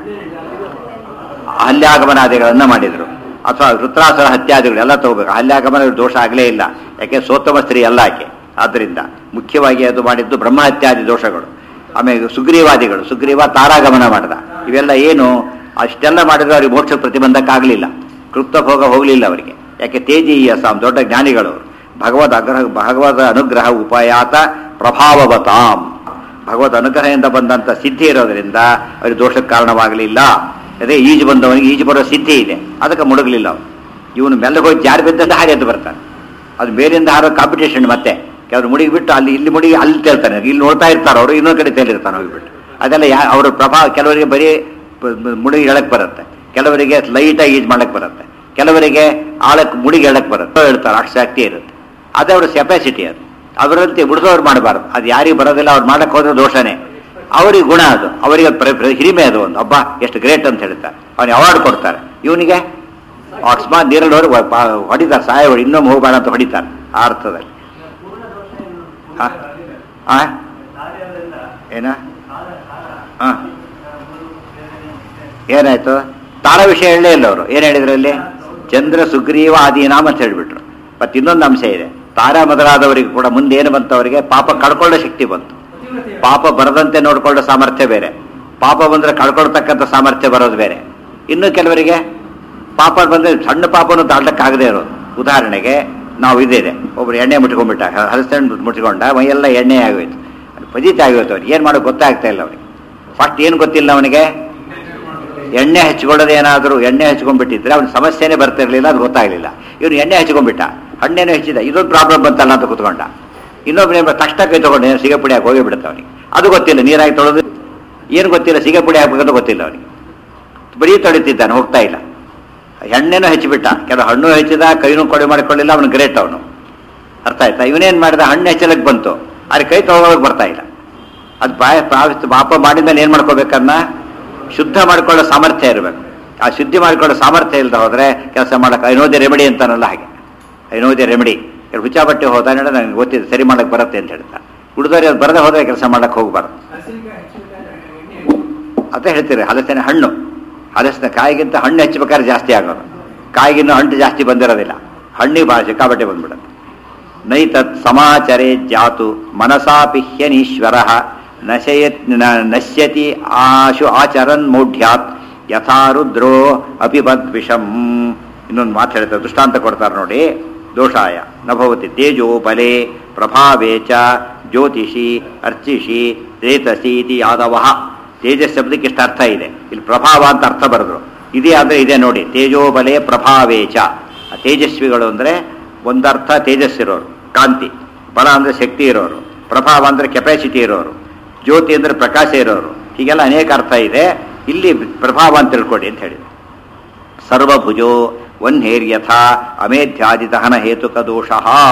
ಹಲ್ಯಾಗಮನಾದಿಗಳನ್ನ ಮಾಡಿದರು ಅಥವಾ ವೃತ್ರಾಸುರ ಹತ್ಯಾದಿಗಳು ಎಲ್ಲ ತಗೋಬೇಕು ಹಲ್ಯಾಗಮನ ದೋಷ ಆಗಲೇ ಇಲ್ಲ ಯಾಕೆ ಸೋತ್ತಮ ಸ್ತ್ರೀ ಅಲ್ಲ ಆಕೆ ಆದ್ದರಿಂದ ಮುಖ್ಯವಾಗಿ ಅದು ಮಾಡಿದ್ದು ಬ್ರಹ್ಮಹತ್ಯಾದಿ ದೋಷಗಳು ಆಮೇಲೆ ಸುಗ್ರೀವಾದಿಗಳು ಸುಗ್ರೀವ ತಾರಾಗಮನ ಮಾಡಿದ ಇವೆಲ್ಲ ಏನು ಅಷ್ಟೆಲ್ಲ ಮಾಡಿದ್ರು ಅವ್ರಿಗೆ ಮೋಕ್ಷ ಪ್ರತಿಬಂಧಕ ಆಗಲಿಲ್ಲ ಕೃಪ್ತ ಭೋಗ ಹೋಗಲಿಲ್ಲ ಅವರಿಗೆ ಯಾಕೆ ತೇಜೀಯ ಸಾಮ್ ದೊಡ್ಡ ಜ್ಞಾನಿಗಳು ಅವರು. ಭಗವದ್ ಅಗ್ರಹ ಭಗವದ್ ಅನುಗ್ರಹ ಉಪಾಯಾತ ಪ್ರಭಾವವತಾಂ ಭಗವದ್ ಅನುಗ್ರಹದಿಂದ ಬಂದಂಥ ಸಿದ್ಧಿ ಇರೋದ್ರಿಂದ ಅವ್ರಿಗೆ ದೋಷಕ್ಕೆ ಕಾರಣವಾಗಲಿಲ್ಲ ಅದೇ ಈಜು ಬಂದವನಿಗೆ ಈಜು ಬರೋ ಸಿದ್ಧಿ ಇದೆ ಅದಕ್ಕೆ ಮುಳುಗಲಿಲ್ಲ ಅವನು ಇವನು ಮೆಲ್ಲಗೆ ಹೋಗಿ ಜಾರಿ ಬಿದ್ದಂತ ಹಾಗೆ ಎದ್ದು ಬರ್ತಾನೆ ಅದು ಬೇರೆಯಿಂದ ಹಾರೋ ಕಾಂಪಿಟೇಷನ್ ಮತ್ತೆ ಕೆಲವರು ಮುಡಿಗೆ ಬಿಟ್ಟು ಅಲ್ಲಿ ಇಲ್ಲಿ ಮುಡಿಗೆ ಅಲ್ಲಿ ತೇಳ್ತಾನೆ ಇಲ್ಲಿ ನೋಡ್ತಾ ಇರ್ತಾರೆ ಅವರು ಇನ್ನೊಂದು ಕಡೆ ತೇಲಿರ್ತಾನೆ ಹೋಗ್ಬಿಟ್ಟು ಅದೆಲ್ಲ ಯಾ ಅವರ ಪ್ರಭಾವ ಕೆಲವರಿಗೆ ಬರೀ ಪ- ಮ- ಮುಡಿಗೆ ಹೇಳಕ್ ಬರುತ್ತೆ ಕೆಲವರಿಗೆ ಲೈಟಾಗಿ ಈಜು ಮಾಡಕ್ ಬರುತ್ತೆ ಕೆಲವರಿಗೆ ಆಳಕ್ ಮುಡಿಗೆ ಹೇಳಕ್ ಬರುತ್ತೆ ಹೇಳ್ತಾರೆ ಅಷ್ಟು ಶಕ್ತಿ ಇರುತ್ತೆ ಅದೇ ಅವ್ರ ಕೆಪಾಸಿಟಿ ಅದು ಅವರಂತೆ ಉಳಿದವ್ರು ಮಾಡಬಾರ್ದು ಅದು ಯಾರಿಗೆ ಬರೋದಿಲ್ಲ ಅವ್ರು ಮಾಡಕ್ ಹೋದ್ರೆ ದೋಷನೇ ಅವರಿಗೆ ಗುಣ ಅದು ಅವರಿಗೆ ಪ್ರ- ಪ್ರ- ಹಿರಿಮೆ ಅದು ಒಂದು ಹಬ್ಬ ಎಷ್ಟು ಗ್ರೇಟ್ ಅಂತ ಹೇಳ್ತಾರೆ ಅವನಿಗೆ ಅವಾರ್ಡ್ ಕೊಡ್ತಾರೆ ಇವನಿಗೆ ಅಕಸ್ಮಾತ್ ನೀರಲ್ಲಿ ಹೋದ್ರೆ ವ- ಪಾ- ಹೊಡಿತಾರೆ ಸಹಾಯ ಹೊಡಿ ಇನ್ನೊಮ್ಮೆ ಹೋಗಬೇಡ ಅಂತ ಹೊಡಿತಾರೆ ಆ ಅರ್ಥದಲ್ಲಿ ಆ? ಆ? ಏನ ಹಾ ಏನಾಯ್ತು ತಾರ ವಿಷಯ ಹೇಳಲೇ ಇಲ್ಲ ಅವರು ಏನ್ ಹೇಳಿದ್ರು ಅಲ್ಲಿ ಚಂದ್ರ ಸುಗ್ರೀವ ಆದೀನಾಮ್ ಅಂತ ಹೇಳ್ಬಿಟ್ರು ಮತ್ತೆ ಇನ್ನೊಂದು ಅಂಶ ಇದೆ ತಾರ ಮೊದಲಾದವರಿಗೆ ಕೂಡ ಮುಂದೆ ಏನು ಬಂತು ಅವರಿಗೆ ಪಾಪ ಕಳ್ಕೊಳ್ಳೋ ಶಕ್ತಿ ಬಂತು ಪಾಪ ಬರದಂತೆ ನೋಡ್ಕೊಳ್ಳೋ ಸಾಮರ್ಥ್ಯ ಬೇರೆ ಪಾಪ ಬಂದ್ರೆ ಕಳ್ಕೊಳ್ತಕ್ಕಂಥ ಸಾಮರ್ಥ್ಯ ಬರೋದು ಬೇರೆ ಇನ್ನು ಕೆಲವರಿಗೆ ಪಾಪ ಬಂದ್ರೆ ಸಣ್ಣ ಪಾಪನು ದಾಟ್ಲಕ್ಕಾಗದೇ ಇರೋದು ಉದಾಹರಣೆಗೆ ನಾವು ಇದಿದೆ ಒಬ್ರು ಎಣ್ಣೆ ಮುಟ್ಕೊಂಡ್ಬಿಟ್ಟ ಹಲಸಣ್ಣು ಮುಟ್ಕೊಂಡ ಮೈಯೆಲ್ಲ ಎಣ್ಣೆ ಆಗೋಯ್ತು ಅದು ಪಜಿತ ಆಗೋಯ್ತು ಅವ್ರಿಗೆ ಏನು ಮಾಡೋದು ಗೊತ್ತಾಗ್ತಾ ಇಲ್ಲ ಅವನಿಗೆ ಫಸ್ಟ್ ಏನು ಗೊತ್ತಿಲ್ಲ ಅವನಿಗೆ ಎಣ್ಣೆ ಹಚ್ಕೊಳ್ಳೋದೇನಾದರೂ ಎಣ್ಣೆ ಹಚ್ಕೊಂಡ್ಬಿಟ್ಟಿದ್ರೆ ಅವ್ನ ಸಮಸ್ಯೆನೇ ಬರ್ತಿರ್ಲಿಲ್ಲ ಅದು ಗೊತ್ತಾಗ್ಲಿಲ್ಲ ಇವನು ಎಣ್ಣೆ ಹಚ್ಕೊಂಡ್ಬಿಟ್ಟ ಹಣ್ಣೇನು ಹೆಚ್ಚಿದ ಇದೊಂದು ಪ್ರಾಬ್ಲಮ್ ಬಂತಲ್ಲ ಅಂತ ಕುತ್ಕೊಂಡ ಇನ್ನೊಬ್ಬನೇ ತಕ್ಷಣ ಕೈ ತಗೊಂಡು ಏನು ಸಿಗಪುಡಿ ಹಾಕಿ ಹೋಗಿ ಬಿಡುತ್ತೆ ಅವನಿಗೆ ಅದು ಗೊತ್ತಿಲ್ಲ ನೀರಾಗಿ ತೊಳೆದು ಏನು ಗೊತ್ತಿಲ್ಲ ಸಿಗಪುಡಿ ಹಾಕ್ಬೇಕಂತ ಗೊತ್ತಿಲ್ಲ ಅವನಿಗೆ ಬರೀ ತೊಳಿತಿದ್ದಾನೆ ಹೋಗ್ತಾ ಇಲ್ಲ ಎಣ್ಣೆನೂ ಹೆಚ್ಚಿಬಿಟ್ಟ ಕೆಲವು ಹಣ್ಣು ಹೆಚ್ಚಿದ ಕೈನೂ ಕೊಡೆ ಮಾಡಿಕೊಳ್ಳಿಲ್ಲ ಅವನು ಗ್ರೇಟ್ ಅವನು ಅರ್ಥ ಆಯ್ತಾ ಇವನೇನ್ ಮಾಡಿದ ಹಣ್ಣು ಹೆಚ್ಚಲಕ್ಕೆ ಬಂತು ಆದ್ರೆ ಕೈ ತೊಗೊಳಕ್ ಬರ್ತಾ ಇಲ್ಲ ಅದು ಬಾಯ ಪಾಪ ಪಾಪ ಮಾಡಿದ್ಮೇಲೆ ಏನ್ ಮಾಡ್ಕೋಬೇಕನ್ನ ಶುದ್ಧ ಮಾಡ್ಕೊಳ್ಳೋ ಸಾಮರ್ಥ್ಯ ಇರಬೇಕು ಆ ಶುದ್ಧಿ ಮಾಡ್ಕೊಳ್ಳೋ ಸಾಮರ್ಥ್ಯ ಇಲ್ಲದ ಹೋದ್ರೆ ಕೆಲಸ ಮಾಡಕ್ ಐನೋದ್ಯ ರೆಮಿಡಿ ಅಂತಾನಲ್ಲ ಹಾಗೆ ಐನೋದ್ಯ ರೆಮಿಡಿ ಹುಚ್ಚ ಬಟ್ಟೆ ಹೋದ ನನಗೆ ಗೊತ್ತಿದೆ ಸರಿ ಮಾಡಕ್ ಬರುತ್ತೆ ಅಂತ ಹೇಳ್ತಾ ಉಳಿದವ್ರಿಗೆ ಅದು ಬರದೆ ಹೋದ್ರೆ ಕೆಲಸ ಮಾಡಕ್ ಹೋಗ್ಬಾರ್ದು ಅದೇ ಹೇಳ್ತೀರಿ ಹಲಸಿನ ಹಣ್ಣು ಹಲಸಿನ ಕಾಯಿಗಿಂತ ಹಣ್ಣು ಹೆಚ್ಚಬೇಕಾದ್ರೆ ಜಾಸ್ತಿ ಆಗೋದು ಕಾಯಿಗಿನ್ನೂ ಹಣ್ಣು ಜಾಸ್ತಿ ಬಂದಿರೋದಿಲ್ಲ ಹಣ್ಣಿಗೆ ಭಾಳ ಸಿಕ್ಕಾಬಟ್ಟೆ ಬಂದ್ಬಿಡುತ್ತೆ ನೈತತ್ ಸಮಾಚರೇ ಜಾತು ಮನಸಾಪಿಹ್ಯನೀಶ್ವರ ನಶಯತ್ ನ- ನಶ್ಯತಿ ಆಶು ಆಚರನ್ ಮೌಢ್ಯಾತ್ ಯಥಾ ರುದ್ರೋ ಅಪಿಬದ್ ವಿಷಂ ಇನ್ನೊಂದು ಮಾತು ಹೇಳ್ತಾರೆ ದೃಷ್ಟಾಂತ ಕೊಡ್ತಾರೆ ನೋಡಿ ದೋಷಾಯ ನಭವತಿ ತೇಜೋ ಬಲೆ ಪ್ರಭಾವೇ ಚ ಜ್ಯೋತಿಷಿ ಅರ್ಚಿಷಿ ರೇತಸಿ ಇತಿ ಯಾದವಃ ತೇಜಸ್ ಶಬ್ದಕ್ಕೆ ಇಷ್ಟು ಅರ್ಥ ಇದೆ ಇಲ್ಲಿ ಪ್ರಭಾವ ಅಂತ ಅರ್ಥ ಬರೆದ್ರು ಇದೇ ಆದ್ರೆ ಇದೆ ನೋಡಿ ತೇಜೋಬಲೆ ಪ್ರಭಾವೇಚ ಆ ತೇಜಸ್ವಿಗಳು ಅಂದ್ರೆ ಒಂದರ್ಥ ತೇಜಸ್ಸಿರೋರು ಕಾಂತಿ ಬಲ ಅಂದ್ರೆ ಶಕ್ತಿ ಇರೋರು ಪ್ರಭಾವ ಅಂದ್ರೆ ಕೆಪಾಸಿಟಿ ಇರೋರು ಜ್ಯೋತಿ ಅಂದ್ರೆ ಪ್ರಕಾಶ ಇರೋರು ಹೀಗೆಲ್ಲ ಅನೇಕ ಅರ್ಥ ಇದೆ ಇಲ್ಲಿ ಪ್ರಭಾವ ಅಂತ ತಿಳ್ಕೊಡಿ ಅಂತ ಹೇಳಿದ್ರು ಸರ್ವಭುಜೋ ವನ್ಹೇರ್ಯಥ ಅಮೇಧ್ಯಾದಿ ದಹನ ಹೇತುಕ ದೋಷ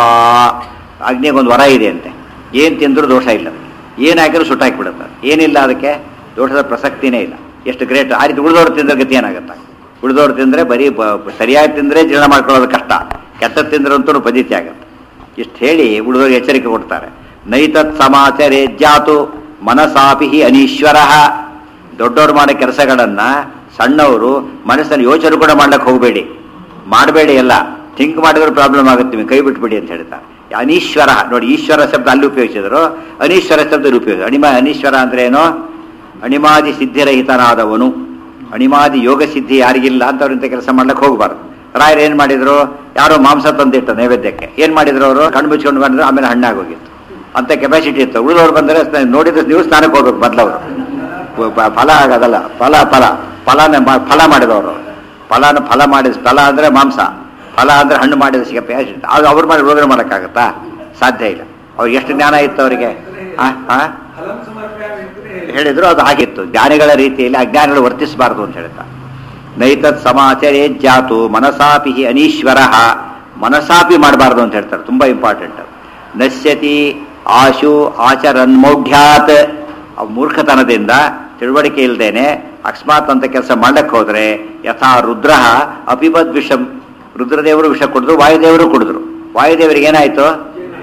ಅಗ್ನಿಗೊಂದು ವರ ಇದೆ ಅಂತೆ ಏನ್ ತಿಂದ್ರೂ ದೋಷ ಇಲ್ಲ ಏನ್ ಹಾಕಿದ್ರು ಸುಟ್ಟಾಕಿಬಿಡುತ್ತೆ ಏನಿಲ್ಲ ಅದಕ್ಕೆ ದೋಷದ ಪ್ರಸಕ್ತಿನೇ ಇಲ್ಲ ಎಷ್ಟು ಗ್ರೇಟ್ ಆ ರೀತಿ ಉಳಿದವ್ರು ತಿಂದ್ರೆ ಗತಿ ಏನಾಗುತ್ತೆ ಉಳಿದವ್ರು ತಿಂದ್ರೆ ಬರೀ ಬ- ಬ- ಸರಿಯಾಗಿ ತಿಂದ್ರೆ ಜೀರ್ಣ ಮಾಡ್ಕೊಳ್ಳೋದು ಕಷ್ಟ ಕೆಟ್ಟ ತಿಂದ್ರಂತೂ ಪದ್ಧತಿ ಆಗುತ್ತೆ ಇಷ್ಟು ಹೇಳಿ ಉಳಿದವ್ರಿಗೆ ಎಚ್ಚರಿಕೆ ಕೊಡ್ತಾರೆ ನೈತತ್ ಸಮಾಚಾರೇ ಜಾತು ಮನಸಾಪಿ ಅನೀಶ್ವರ ದೊಡ್ಡವ್ರು ಮಾಡೋ ಕೆಲಸಗಳನ್ನ ಸಣ್ಣವರು ಮನಸ್ಸಲ್ಲಿ ಯೋಚನೆ ಕೂಡ ಮಾಡ್ಲಿಕ್ಕೆ ಹೋಗಬೇಡಿ ಮಾಡಬೇಡಿ ಎಲ್ಲ ಥಿಂಕ್ ಮಾಡಿದ್ರೆ ಪ್ರಾಬ್ಲಮ್ ಆಗುತ್ತೆ ನೀವು ಕೈ ಬಿಟ್ಬಿಡಿ ಅಂತ ಹೇಳ್ತಾರೆ ಅನೀಶ್ವರ ನೋಡಿ ಈಶ್ವರ ಶಬ್ದ ಅಲ್ಲಿ ಉಪಯೋಗಿಸಿದ್ರು ಅನೀಶ್ವರ ಶಬ್ದ ಉಪಯೋಗ ಅಣಿಮ ಅನೀಶ್ವರ ಅಂದ್ರೆ ಏನು ಅಣಿಮಾದಿ ಸಿದ್ಧಿರಹಿತನಾದವನು ಅಣಿಮಾದಿ ಯೋಗ ಸಿದ್ಧಿ ಯಾರಿಗಿಲ್ಲ ಅಂತ ಅವ್ರಿಂತ ಕೆಲಸ ಮಾಡ್ಲಿಕ್ಕೆ ಹೋಗಬಾರ್ದು ರಾಯರು ಏನ್ ಮಾಡಿದ್ರು ಯಾರೋ ಮಾಂಸ ತಂದಿಟ್ಟ ನೈವೇದ್ಯಕ್ಕೆ ಏನ್ ಮಾಡಿದ್ರು ಅವರು ಕಣ್ಣು ಮುಚ್ಕೊಂಡು ಬಂದ್ರು ಆಮೇಲೆ ಹಣ್ಣಾಗೋಗಿತ್ತು ಅಂತ ಕೆಪಾಸಿಟಿ ಇತ್ತು ಉಳಿದವ್ರು ಬಂದರೆ ಸ್ನ- ನೋಡಿದ್ರೆ ನೀವು ಸ್ನಾನಕ್ಕೆ ಹೋಗ್ಬೇಕು ಮೊದ್ಲವರು ಪ- ಫಲ ಆಗೋದಲ್ಲ ಫಲ ಫಲ ಫಲನ ಮಾ- ಫಲ ಮಾಡಿದವರು ಫಲನ ಫಲ ಮಾಡಿದ ಫಲ ಅಂದ್ರೆ ಮಾಂಸ ಫಲ ಅಂದ್ರೆ ಹಣ್ಣು ಮಾಡಿದ ಕೆಪಾಸಿಟಿ ಆಗ ಅವ್ರು ಮಾಡಿ ಉಳಿದ್ರೆ ಮಾಡೋಕ್ಕಾಗತ್ತಾ ಸಾಧ್ಯ ಇಲ್ಲ ಅವ್ರಿಗೆ ಎಷ್ಟು ಜ್ಞಾನ ಇತ್ತು ಅವರಿಗೆ ಆ ಆ ಫಲಂ ಸಮರ್ಪಯಾಮಿದ್ರೆ ಹೇಳಿದ್ರು ಅದು ಆಗಿತ್ತು ಜ್ಞಾನಿಗಳ ರೀತಿಯಲ್ಲಿ ಅಜ್ಞಾನಿಗಳು ವರ್ತಿಸಬಾರದು ಅಂತ ಹೇಳ್ತಾ ನೈತತ್ ಸಮಾಚರೇ ಜಾತು ಮನಸಾಪಿ ಅನೀಶ್ವರ ಮನಸಾಪಿ ಮಾಡಬಾರ್ದು ಅಂತ ಹೇಳ್ತಾರೆ ತುಂಬಾ ಇಂಪಾರ್ಟೆಂಟ್ ನಶ್ಯತಿ ಆಶು ಆಚರನ್ ಮೌಢ್ಯಾತ್ ಅವ್ ಮೂರ್ಖತನದಿಂದ ತಿಳುವಳಿಕೆ ಇಲ್ದೇನೆ ಅಕಸ್ಮಾತ್ ಅಂತ ಕೆಲಸ ಮಾಡಕ್ ಹೋದ್ರೆ ಯಥಾ ರುದ್ರ ಅಪಿಬದ್ ವಿಷಂ ರುದ್ರದೇವರು ವಿಷ ಕುಡಿದ್ರು ವಾಯುದೇವರು ಕುಡಿದ್ರು ವಾಯುದೇವರಿಗೆ ಏನಾಯ್ತು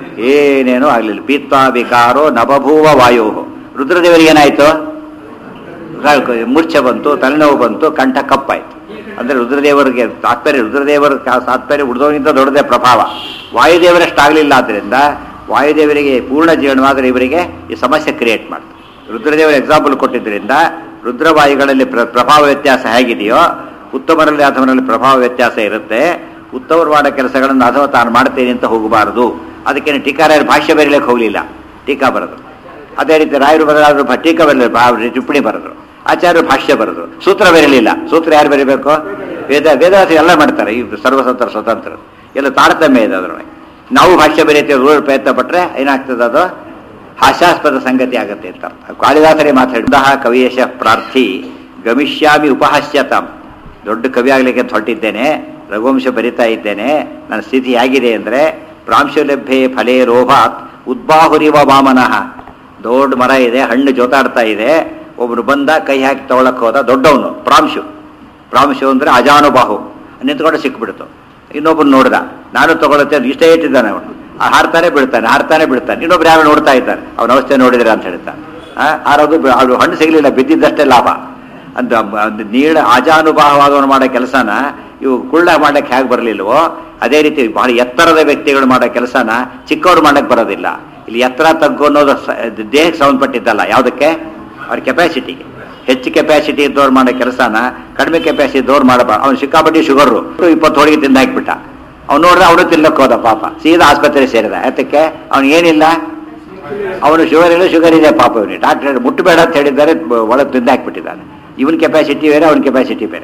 ಏನೇನೂ ಆಗಲಿಲ್ಲ ಪೀತ್ವಾ ವಿಕಾರೋ ನಬಭೂವ ವಾಯೋ ರುದ್ರದೇವರಿಗೆ ಏನಾಯ್ತು ಮೂರ್ಛೆ ಬಂತು ತಲೆನೋವು ಬಂತು ಕಂಠ ಕಪ್ಪಾಯ್ತು ಅಂದ್ರೆ ರುದ್ರದೇವರಿಗೆ ತಾತ್ಪರ್ಯ ರುದ್ರದೇವರ ಕಾ- ತಾತ್ಪರ್ಯ ಉಳಿದವನಿಂದ ದೊಡ್ಡದೇ ಪ್ರಭಾವ ವಾಯುದೇವರಷ್ಟಾಗಲಿಲ್ಲ ಆದ್ದರಿಂದ ವಾಯುದೇವರಿಗೆ ಪೂರ್ಣ ಜೀವನವಾದರೆ ಇವರಿಗೆ ಈ ಸಮಸ್ಯೆ ಕ್ರಿಯೇಟ್ ಮಾಡ್ತಾರೆ ರುದ್ರದೇವರ ಎಕ್ಸಾಂಪಲ್ ಕೊಟ್ಟಿದ್ದರಿಂದ ರುದ್ರವಾಯುಗಳಲ್ಲಿ ಪ್ರ ಪ್ರಭಾವ ವ್ಯತ್ಯಾಸ ಹೇಗಿದೆಯೋ ಉತ್ತಮರಲ್ಲಿ ಅಥವನಲ್ಲಿ ಪ್ರಭಾವ ವ್ಯತ್ಯಾಸ ಇರುತ್ತೆ ಉತ್ತಮರು ಮಾಡೋ ಕೆಲಸಗಳನ್ನು ಅಥವಾ ತಾನು ಮಾಡ್ತೇನೆ ಅಂತ ಹೋಗಬಾರದು ಅದಕ್ಕೇನು ಟೀಕಾರಾಯರು ಭಾಷ್ಯ ಬರೀಲಿಕ್ಕೆ ಹೋಗಲಿಲ್ಲ ಟೀಕಾ ಬರೆದು ಅದೇ ರೀತಿ ರಾಯರು ಬರೆದಾದ್ರು ಭ- ಟೀಕಾ ಬರಲಿಲ್ಲ ಭಾ- ಟಿಪ್ಪಣಿ ಬರೆದ್ರು ಆಚಾರ್ಯರು ಭಾಷ್ಯ ಬರೆದ್ರು ಸೂತ್ರ ಬರೀಲಿಲ್ಲ ಸೂತ್ರ ಯಾರು ಬರೀಬೇಕು ವೇದ ವೇದವಾಸಿ ಎಲ್ಲ ಮಾಡ್ತಾರೆ ಈ ಸರ್ವಸ್ವತಂತ್ರ ಸ್ವತಂತ್ರ ಎಲ್ಲ ತಾರತಮ್ಯ ಇದೆ ಅದರೊಳಗೆ ನಾವು ಭಾಷ್ಯ ಬರೀತೀವಿ ರೂಢ ಪ್ರಯತ್ನ ಪಟ್ಟರೆ ಏನಾಗ್ತದೆ ಅದು ಹಾಸ್ಯಾಸ್ಪದ ಸಂಗತಿ ಆಗುತ್ತೆ ಅಂತ ಅರ್ಥ ಕಾಳಿದಾಸರೇ ಮಾತಾಡಿದ ಕವಿಯಶ ಪ್ರಾರ್ಥಿ ಗಮಿಷ್ಯಾಮಿ ಉಪಹಾಸ್ಯತಾಂ ದೊಡ್ಡ ಕವಿ ಆಗ್ಲಿಕ್ಕೆ ಅಂತ ಹೊರಟಿದ್ದೇನೆ ರಘುವಂಶ ಬರಿತಾ ಇದ್ದೇನೆ ನನ್ನ ಸ್ಥಿತಿ ಹೇಗಿದೆ ಅಂದರೆ ಪ್ರಾಂಶುಲಭ್ಯೆ ಫಲೇ ರೋಭಾತ್ ಉದ್ಬಾಹುರಿವ ವಾಮನಃ ದೊಡ್ಡ ಮರ ಇದೆ ಹಣ್ಣು ಜೋತಾಡ್ತಾ ಇದೆ ಒಬ್ರು ಬಂದ ಕೈ ಹಾಕಿ ತಗೊಳಕ್ ಹೋದ ದೊಡ್ಡವನು ಪ್ರಾಂಶು ಪ್ರಾಂಶು ಅಂದ್ರೆ ಅಜಾನುಬಾಹು ನಿಂತ್ಕೊಂಡು ಸಿಕ್ಬಿಡ್ತು ಇನ್ನೊಬ್ಬರು ನೋಡ್ದ ನಾನು ತಗೊಳುತ್ತೆ ಅಂತ ಇಷ್ಟೇ ಇಟ್ಟಿದ್ದಾನೆ ಅವನು ಆ ಹಾರ್ತಾನೆ ಬೀಳ್ತಾನೆ ಹಾರ್ತಾನೆ ಬೀಳ್ತಾನೆ ಇನ್ನೊಬ್ರು ಯಾರು ನೋಡ್ತಾ ಇದ್ದಾರೆ ಅವನ ಅವಸ್ಥೆ ನೋಡಿದ್ರೆ ಅಂತ ಹೇಳ್ತಾನೆ ಆ, ಆರೋದು ಬಿ- ಅದು ಹಣ್ಣು ಸಿಗಲಿಲ್ಲ ಬಿದ್ದಿದ್ದಷ್ಟೇ ಲಾಭ ಅಂತ ಅದು ನೀಳ ಆಜಾನುಭಾವವಾದವನು ಮಾಡೋ ಕೆಲಸನ ಇವು ಕುಳ್ಳ ಮಾಡಕ್ಕೆ ಹೇಗೆ ಬರಲಿಲ್ವೋ ಅದೇ ರೀತಿ ಬಹಳ ಎತ್ತರದ ವ್ಯಕ್ತಿಗಳು ಮಾಡೋ ಕೆಲಸನ ಚಿಕ್ಕವರು ಮಾಡಕ್ಕೆ ಬರೋದಿಲ್ಲ ಇಲ್ಲಿ ಎತ್ತರ ತಗ್ಗು ಅನ್ನೋದು ಸ- ಇದು ದೇಹಕ್ಕೆ ಸಂಬಂಧಪಟ್ಟಿದ್ದಲ್ಲ ಯಾವುದಕ್ಕೆ ಅವ್ರ ಕೆಪಾಸಿಟಿಗೆ ಹೆಚ್ಚು ಕೆಪಾಸಿಟಿ ಇದ್ದವ್ರು ಮಾಡೋ ಕೆಲಸನ ಕಡಿಮೆ ಕೆಪಾಸಿಟಿ ಇದ್ದವ್ರು ಮಾಡಬಾರ್ದು ಅವ್ನು ಸಿಕ್ಕಾಪಟ್ಟಿ ಶುಗರು ಇಪ್ಪತ್ತು ಹೋಳಿಗೆ ತಿಂದು ಹಾಕ್ಬಿಟ್ಟ ಅವ್ನು ನೋಡಿದ್ರೆ ಅವನು ತಿನ್ನಕ್ಕೆ ಹೋದ ಪಾಪ ಸೀದಾ ಆಸ್ಪತ್ರೆ ಸೇರಿದ ಯಾತಕ್ಕೆ ಅವ್ನು ಏನಿಲ್ಲ ಅವನು ಶುಗರ್ ಇಲ್ಲ ಶುಗರ್ ಇದೆ ಪಾಪ ಇವನಿಗೆ ಡಾಕ್ಟರ್ ಮುಟ್ಟಬೇಡ ಅಂತ ಹೇಳಿದ್ದಾರೆ ಬ- ಒಳಗೆ ತಿಂದು ಹಾಕ್ಬಿಟ್ಟಿದ್ದಾನೆ ಇವನ್ ಕೆಪಾಸಿಟಿ ಬೇರೆ ಅವನ ಕೆಪಾಸಿಟಿ ಬೇರೆ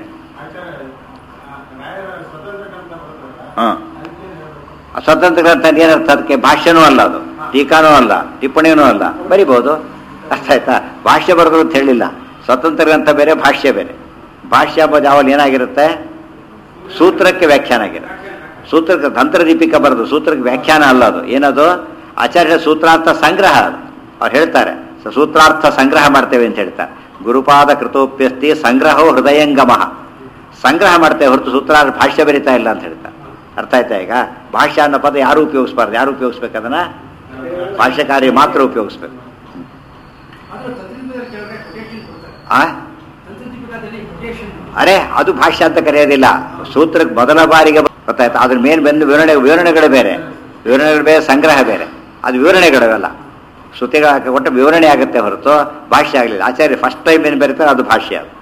ಹಾಂ ಸ್ವತಂತ್ರ ಗ್ರಂಥ ಅಂದ್ರೆ ಏನರ್ಥ ಅದಕ್ಕೆ ಭಾಷ್ಯನೂ ಅಲ್ಲ ಅದು ಟೀಕಾನೂ ಅಲ್ಲ ಟಿಪ್ಪಣಿನೂ ಅಲ್ಲ ಬರಿಬೋದು ಅರ್ಥ ಆಯ್ತಾ ಭಾಷ್ಯ ಬರೆದು ಅಂತ ಹೇಳಿಲ್ಲ ಸ್ವತಂತ್ರ ಗ್ರಂಥ ಬೇರೆ ಭಾಷ್ಯ ಬೇರೆ ಭಾಷ್ಯ ಎಂಬುದು ಯಾವಾಗ ಏನಾಗಿರುತ್ತೆ ಸೂತ್ರಕ್ಕೆ ವ್ಯಾಖ್ಯಾನ ಆಗಿರುತ್ತೆ ಸೂತ್ರಕ್ಕೆ ತಂತ್ರದೀಪಿಕ ಬರೆದು ಸೂತ್ರಕ್ಕೆ ವ್ಯಾಖ್ಯಾನ ಅಲ್ಲ ಅದು ಏನದು ಆಚಾರ್ಯ ಸೂತ್ರಾರ್ಥ ಸಂಗ್ರಹ ಅದು ಅವ್ರು ಹೇಳ್ತಾರೆ ಸ- ಸೂತ್ರಾರ್ಥ ಸಂಗ್ರಹ ಮಾಡ್ತೇವೆ ಅಂತ ಹೇಳ್ತಾರೆ ಗುರುಪಾದ ಕೃತೋಪ್ಯಸ್ತಿ ಸಂಗ್ರಹೋ ಹೃದಯಂಗಮಃ ಸಂಗ್ರಹ ಮಾಡ್ತೇವೆ ಹೊರತು ಸೂತ್ರಾರ್ಥ ಭಾಷ್ಯ ಬರಿತಾ ಇಲ್ಲ ಅಂತ ಹೇಳ್ತಾರೆ ಅರ್ಥ ಆಯ್ತಾ ಈಗ ಭಾಷ್ಯ ಅನ್ನೋ ಪದ ಯಾರು ಉಪಯೋಗಿಸ್ಬಾರ್ದು ಯಾರು ಉಪಯೋಗಿಸ್ಬೇಕು ಅದನ್ನ ಭಾಷ್ಯಕಾರಿ ಮಾತ್ರ ಉಪಯೋಗಿಸ್ಬೇಕು ಆದ್ರೆ ತಂತ್ರಜ್ಞಾನ ಕೆಳಗಡೆ quotation ಕೊಡ್ತಾರೆ. ಆ ತಂತ್ರಜ್ಞಾನದಲ್ಲಿ quotation ಅರೆ ಅದು ಭಾಷ್ಯ ಅಂತ ಕರೆಯೋದಿಲ್ಲ ಸೂತ್ರಕ್ಕೆ ಮೊದಲ ಬಾರಿಗೆ ಬ- ಗೊತ್ತಾಯ್ತಾ ಅದ್ರ ಮೇಲೆ ಬಂದು ವಿವರಣೆ ವಿವರಣೆಗಳು ಬೇರೆ ವಿವರಣೆಗಳು ಬೇರೆ ಸಂಗ್ರಹ ಬೇರೆ ಅದು ವಿವರಣೆಗಳಲ್ಲ ಶ್ರುತಿಗಳ ಕೊಟ್ಟ ವಿವರಣೆ ಆಗುತ್ತೆ ಹೊರತು ಭಾಷ್ಯ ಆಗಲಿಲ್ಲ ಆಚಾರ್ಯ ಫಸ್ಟ್ ಟೈಮ್ ಏನು ಬರೀತಾರೆ ಅದು ಭಾಷ್ಯ ಅದು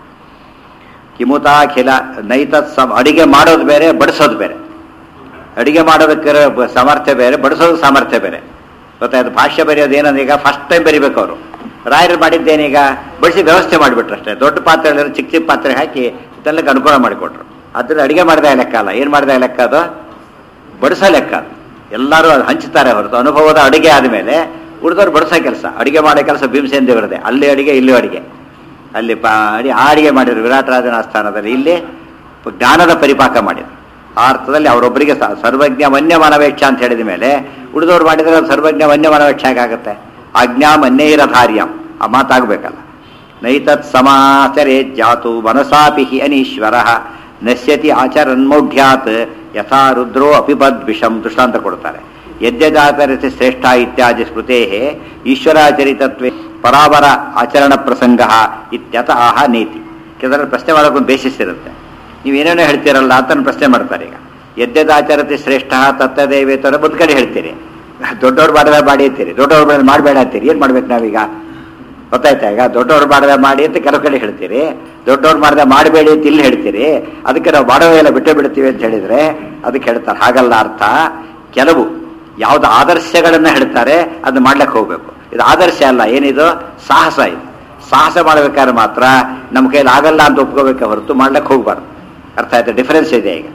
ಕಿಮುತಾಖಿಲ ನೈತತ್ ಸಮ ಅಡಿಗೆ ಮಾಡೋದು ಬೇರೆ ಬಡಿಸೋದು ಬೇರೆ ಅಡಿಗೆ ಮಾಡೋದಕ್ಕೆ ಬ- ಸಾಮರ್ಥ್ಯ ಬೇರೆ ಬಡಿಸೋದು ಸಾಮರ್ಥ್ಯ ಬೇರೆ ಗೊತ್ತಾಯ್ತು ಭಾಷ್ಯ ಬರೆಯೋದು ಏನಂದ್ರೆ ಈಗ ಫಸ್ಟ್ ಟೈಮ್ ಬರಿಬೇಕು ಅವರು ರಾಯರು ಮಾಡಿದ್ದೇನೀಗ ಬಡಿಸಿ ವ್ಯವಸ್ಥೆ ಮಾಡಿಬಿಟ್ರು ಅಷ್ಟೇ ದೊಡ್ಡ ಪಾತ್ರೆಗಳಲ್ಲಿ ಚಿಕ್ಕ ಚಿಕ್ಕ ಪಾತ್ರೆ ಹಾಕಿ ಇದೆಲ್ಲಕ್ಕೆ ಅನುಕೂಲ ಮಾಡಿಕೊಟ್ರು ಅದ್ರಲ್ಲಿ ಅಡಿಗೆ ಮಾಡಿದ ಲೆಕ್ಕ ಅಲ್ಲ ಏನು ಮಾಡಿದ ಲೆಕ್ಕ ಅದು ಬಡಿಸೋ ಲೆಕ್ಕ ಅದು. ಎಲ್ಲರೂ ಅದು ಹಂಚ್ತಾರೆ ಹೊರತು ಅನುಭವದ ಅಡಿಗೆ ಆದಮೇಲೆ ಉಳಿದವ್ರು ಬಡಿಸೋ ಕೆಲಸ ಅಡಿಗೆ ಮಾಡೋ ಕೆಲಸ ಭೀಮಸೇನ್ ದೇವರದೆ ಅಲ್ಲಿ ಅಡಿಗೆ ಇಲ್ಲಿ ಅಡಿಗೆ ಅಲ್ಲಿ ಪಾ ಅಡಿ ಆ ಅಡಿಗೆ ಮಾಡಿದ್ರು ವಿರಾಟರಾಜನ ಆಸ್ಥಾನದಲ್ಲಿ ಇಲ್ಲಿ ಜ್ಞಾನದ ಪರಿಪಾಕ ಮಾಡಿದ್ರು ಆ ಅರ್ಥದಲ್ಲಿ ಅವರೊಬ್ಬರಿಗೆ ಸ- ಸರ್ವಜ್ಞ ವನ್ಯ ಮಾನವೇಕ್ಷ ಅಂತ ಹೇಳಿದ ಮೇಲೆ ಉಳಿದವ್ರು ಮಾಡಿದ್ರೆ ಅದು ಸರ್ವಜ್ಞ ವನ್ಯ ಮಾನವೇಕ್ಷ ಹೇಗಾಗುತ್ತೆ ಆಜ್ಞಾ ಮನ್ಯೈರಧಾರ್ಯಂ ಆ ಮಾತಾಗಬೇಕಲ್ಲ ನೈತತ್ ಸಮಾಚರೇ ಜಾತು ಮನಸಾಪಿ ಹಿ ಅನೀಶ್ವರ ನಶ್ಯತಿ ಆಚರನ್ಮೌಢ್ಯಾತ್ ಯಥಾ ರುದ್ರೋ ಅಪಿಪದ್ ವಿಷಂ ದೃಷ್ಟಾಂತ ಕೊಡ್ತಾರೆ ಯಜ್ಞಜಾತರತಿ ಶ್ರೇಷ್ಠ ಇತ್ಯಾದಿ ಸ್ಮೃತೇ ಈಶ್ವರಾಚರಿತತ್ವೇ ಪರಾವರ ಆಚರಣ ಪ್ರಸಂಗ ಇತ್ಯತ ಆಹ ನೀತಿ ಕೆಲವರು ಪ್ರಶ್ನೆ ಮಾಡೋಕ್ಕೊಂದು ಬೇಸಿಸ್ ಇರುತ್ತೆ ನೀವು ಏನೇನೋ ಹೇಳ್ತೀರಲ್ಲ ಅಂತ ಪ್ರಶ್ನೆ ಮಾಡ್ತಾರೆ ಈಗ ಯಜ್ಞದಾಚರತಿ ಶ್ರೇಷ್ಠ ತತ್ತದೇವೇತರ ಒಂದು ಕಡೆ ಹೇಳ್ತೀರಿ ದೊಡ್ಡವ್ರು ಮಾಡಿದ ಮಾಡಿ ಅಂತೀರಿ ದೊಡ್ಡವ್ರು ಮಾಡಿದ ಮಾಡಬೇಡ ಅಂತೀರಿ ಏನು ಮಾಡ್ಬೇಕು ನಾವೀಗ ಗೊತ್ತಾಯ್ತಾ ಈಗ ದೊಡ್ಡವ್ರು ಮಾಡಿದ ಮಾಡಿ ಅಂತ ಕೆಲವು ಕಡೆ ಹೇಳ್ತೀರಿ ದೊಡ್ಡವ್ರು ಮಾಡಿದ ಮಾಡಬೇಡಿ ಅಂತ ಇಲ್ಲಿ ಹೇಳ್ತೀರಿ ಅದಕ್ಕೆ ನಾವು ಮಾಡೋವೆಲ್ಲ ಬಿಟ್ಟೇ ಬಿಡ್ತೀವಿ ಅಂತ ಹೇಳಿದ್ರೆ ಅದಕ್ಕೆ ಹೇಳ್ತಾರೆ ಹಾಗಲ್ಲ ಅರ್ಥ ಕೆಲವು ಯಾವ್ದು ಆದರ್ಶಗಳನ್ನ ಹೇಳ್ತಾರೆ ಅದನ್ನ ಮಾಡ್ಲಿಕ್ಕೆ ಹೋಗ್ಬೇಕು ಇದು ಆದರ್ಶ ಅಲ್ಲ ಏನಿದು ಸಾಹಸ ಇದು ಸಾಹಸ ಮಾಡ್ಬೇಕಾದ್ರೆ ಮಾತ್ರ ನಮ್ಮ ಕೈಲಿ ಆಗಲ್ಲ ಅಂತ ಒಪ್ಕೋಬೇಕೆ ಹೊರತು ಮಾಡ್ಲಿಕ್ಕೆ ಹೋಗ್ಬಾರ್ದು ಅರ್ಥ ಆಯ್ತಾ ಡಿಫರೆನ್ಸ್ ಇದೆ ಈಗ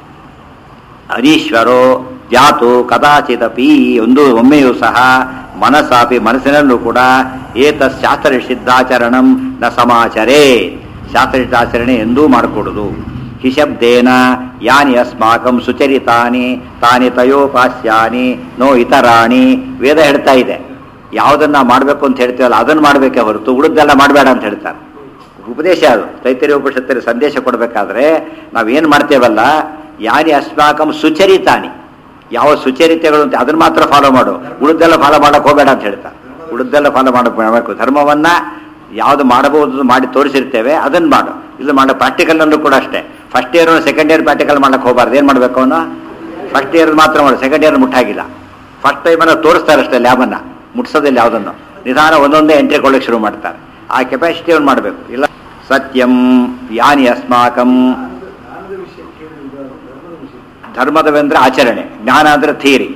ಅನೀಶ್ವರೋ ಜಾತು ಕದಾಚಿತಪಿ ಒಂದು ಒಮ್ಮೆಯೂ ಸಹ ಮನಸ್ಸಾಪಿ ಮನಸ್ಸಿನಲ್ಲೂ ಕೂಡ ಏತ ಶಾಸ್ತ್ರ ಸಿದ್ಧಾಚರಣಂ ನ ಸಮಾಚರೇ ಶಾಸ್ತ್ರ ಸಿದ್ಧಾಚರಣೆ ಎಂದೂ ಮಾಡಿಕೊಡುದು ಹಿಶಬ್ದೇನ ಯಾನಿ ಅಸ್ಮಾಕಂ ಸುಚರಿತಾನಿ ತಾನಿ ತಯೋಪಾಸ್ಯಾನಿ ನೋ ಇತರಾಣಿ ವೇದ ಹೇಳ್ತಾ ಇದೆ ಯಾವುದನ್ನ ಮಾಡಬೇಕು ಅಂತ ಹೇಳ್ತೀವಲ್ಲ ಅದನ್ನ ಮಾಡಬೇಕೆ ಹೊರತು ಉಳಿದೆಲ್ಲ ಮಾಡಬೇಡ ಅಂತ ಹೇಳ್ತಾರೆ ಉಪದೇಶ ಅದು ತೈತರಿ ಉಪನಿಷತ್ತಲ್ಲಿ ಸಂದೇಶ ಕೊಡಬೇಕಾದ್ರೆ ನಾವೇನು ಮಾಡ್ತೇವಲ್ಲ ಯಾನಿ ಅಸ್ಮಾಕಂ ಸುಚರಿತಾನಿ ಯಾವ ಸುಚರಿತೆಗಳು ಅಂತ ಅದನ್ನ ಮಾತ್ರ ಫಾಲೋ ಮಾಡು ಉಳಿದೆಲ್ಲ ಫಾಲೋ ಮಾಡಕ್ ಹೋಗಬೇಡ ಅಂತ ಹೇಳ್ತಾರೆ ಉಳಿದೆಲ್ಲ ಫಾಲೋ ಮಾಡಕ್ ಮಾಡಬೇಕು ಧರ್ಮವನ್ನ ಯಾವ್ದು ಮಾಡಬಹುದು ಮಾಡಿ ತೋರಿಸಿರ್ತೇವೆ ಅದನ್ನ ಮಾಡು ಇದು ಮಾಡೋ ಪ್ರಾಕ್ಟಿಕಲ್ನಲ್ಲೂ ಕೂಡ ಅಷ್ಟೇ first year second year practical ಮಾಡಕ್ ಹೋಗಬಾರ್ದು ಏನ್ ಮಾಡ್ಬೇಕು ಅವನು ಫಸ್ಟ್ ಇಯರ್ ಮಾತ್ರ ಮಾಡು ಸೆಕೆಂಡ್ ಇಯರ್ ಮುಟ್ಟಾಗಿಲ್ಲ ಫಸ್ಟ್ ಟೈಮ್ ಅನ್ನ ತೋರಿಸ್ತಾರೆ ಅಷ್ಟೇ ಲ್ಯಾಬನ್ನ ಮುಟ್ಸೋದಿಲ್ಲ ಯಾವುದನ್ನು ನಿಧಾನ ಒಂದೊಂದೇ ಎಂಟ್ರಿ ಕೊಡಲಿಕ್ಕೆ ಶುರು ಮಾಡ್ತಾರೆ ಆ ಕೆಪಾಸಿಟಿ ಅವ್ನು ಮಾಡಬೇಕು ಇಲ್ಲ ಸತ್ಯಂ ಯಾನಿ ಅಸ್ಮಾಕಂ ಜ್ಞಾನದ ವಿಷಯ ಕೇಳಿದ ಧರ್ಮದ ವಿಷಯ ಧರ್ಮದವೆಂದ್ರೆ ಆಚರಣೆ ಜ್ಞಾನ ಅಂದ್ರೆ ಥಿಯರಿ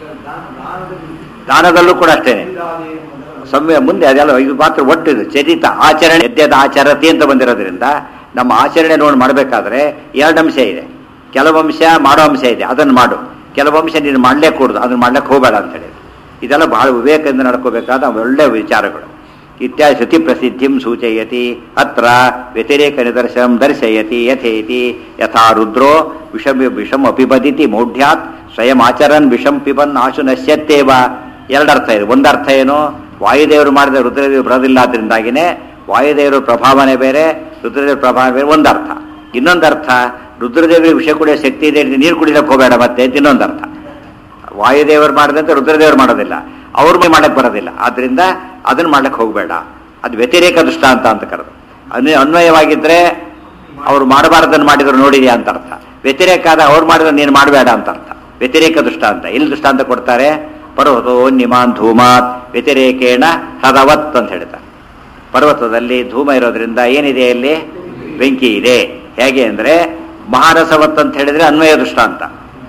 ಜ್ಞಾನದ ದಾನದಲ್ಲೂ ಕೂಡ ಅಷ್ಟೇನೆ ವಿಧಾನೆ ಮೊದಲ ಸಮಯ ಮುಂದೆ ಅದೆಲ್ಲ ಇದು ಮಾತ್ರ ಒಟ್ಟು ಇದು ಚರಿತ ಆಚರಣೆ ಎದ್ದೆದ ಆಚರತಿ ಅಂತ ಬಂದಿರೋದ್ರಿಂದ ನಮ್ಮ ಆಚರಣೆ ನೋಡಿ ಮಾಡಬೇಕಾದ್ರೆ ಎರಡು ಅಂಶ ಇದೆ ಕೆಲವು ಅಂಶ ಮಾಡೋ ಅಂಶ ಇದೆ ಅದನ್ನು ಮಾಡು ಕೆಲವು ಅಂಶ ನೀನು ಮಾಡಲೇ ಕೂಡದು ಅದನ್ನು ಮಾಡ್ಲಿಕ್ಕೆ ಹೋಗಬೇಡ ಅಂತ ಹೇಳಿ ಇದೆಲ್ಲ ಬಹಳ ವಿವೇಕದಿಂದ ನಡ್ಕೋಬೇಕಾದ ಒಳ್ಳೆ ವಿಚಾರಗಳು ಇತ್ಯಾದಿ ಶ್ರುತಿ ಪ್ರಸಿದ್ಧಿಂ ಸೂಚಯತಿ ಅತ್ರ ವ್ಯತಿರೇಕ ನಿದರ್ಶನಂ ದರ್ಶಯತಿ ಯಥೇತಿ ಯಥಾ ರುದ್ರೋ ವಿಷಂ ವಿಷಂ ಅಪಿಬದಿತಿ ಮೌಢ್ಯಾತ್ ಸ್ವಯಂ ಆಚರನ್ ವಿಷಂ ಪಿಬನ್ ಆಶು ನಶ್ಯತ್ತೇವ ಎರಡರ್ಥ ಇದೆ ಒಂದರ್ಥ ಏನು ವಾಯುದೇವರು ಮಾಡಿದ ರುದ್ರದೇವರು ಬರೋದಿಲ್ಲ ಆದ್ರಿಂದಾಗಿನೇ ವಾಯುದೇವರ ಪ್ರಭಾವನೆ ಬೇರೆ ರುದ್ರದೇವರ ಪ್ರಭಾವ ಬೇರೆ ಒಂದರ್ಥ ಇನ್ನೊಂದರ್ಥ ರುದ್ರದೇವರಿಗೆ ವಿಷ ಕುಡಿಯೋ ಶಕ್ತಿ ಇದೆ ನೀರು ಕುಡಿಯಕ್ಕೆ ಹೋಗಬೇಡ ಮತ್ತೆ ಅಂತ ಇನ್ನೊಂದರ್ಥ ವಾಯುದೇವರು ಮಾಡಿದಂತೆ ರುದ್ರದೇವರು ಮಾಡೋದಿಲ್ಲ ಅವ್ರ ಮೇಲೆ ಮಾಡಕ್ ಬರೋದಿಲ್ಲ ಆದ್ರಿಂದ ಅದನ್ನ ಮಾಡ್ಲಿಕ್ಕೆ ಹೋಗಬೇಡ ಅದು ವ್ಯತಿರೇಕ ದೃಷ್ಟಾಂತ ಅಂತ ಕರೆದು ಅನ್ಯ ಅನ್ವಯವಾಗಿದ್ರೆ ಅವ್ರು ಮಾಡಬಾರ್ದನ್ನು ಮಾಡಿದ್ರು ನೋಡಿದ್ಯಾ ಅಂತ ಅರ್ಥ ವ್ಯತಿರೇಕ ಆದ ಅವ್ರು ಮಾಡಿದ್ರೆ ನೀನು ಮಾಡಬೇಡ ಅಂತ ಅರ್ಥ ವ್ಯತಿರೇಕ ದೃಷ್ಟಾಂತ ಎಲ್ಲಿ ದೃಷ್ಟಾಂತ ಕೊಡ್ತಾರೆ ಪರ್ವತೋ ನಿಮಾನ್ ಧೂಮಾತ್ ವ್ಯತಿರೇಕೇಣ ಹದವತ್ ಅಂತ ಹೇಳ್ತಾರೆ ಪರ್ವತದಲ್ಲಿ ಧೂಮ ಇರೋದ್ರಿಂದ ಏನಿದೆ ಅಲ್ಲಿ ಬೆಂಕಿ ಇದೆ ಹೇಗೆ ಅಂದ್ರೆ ಮಹಾರಸವತ್ ಅಂತ ಹೇಳಿದ್ರೆ ಅನ್ವಯ ದೃಷ್ಟಾಂತ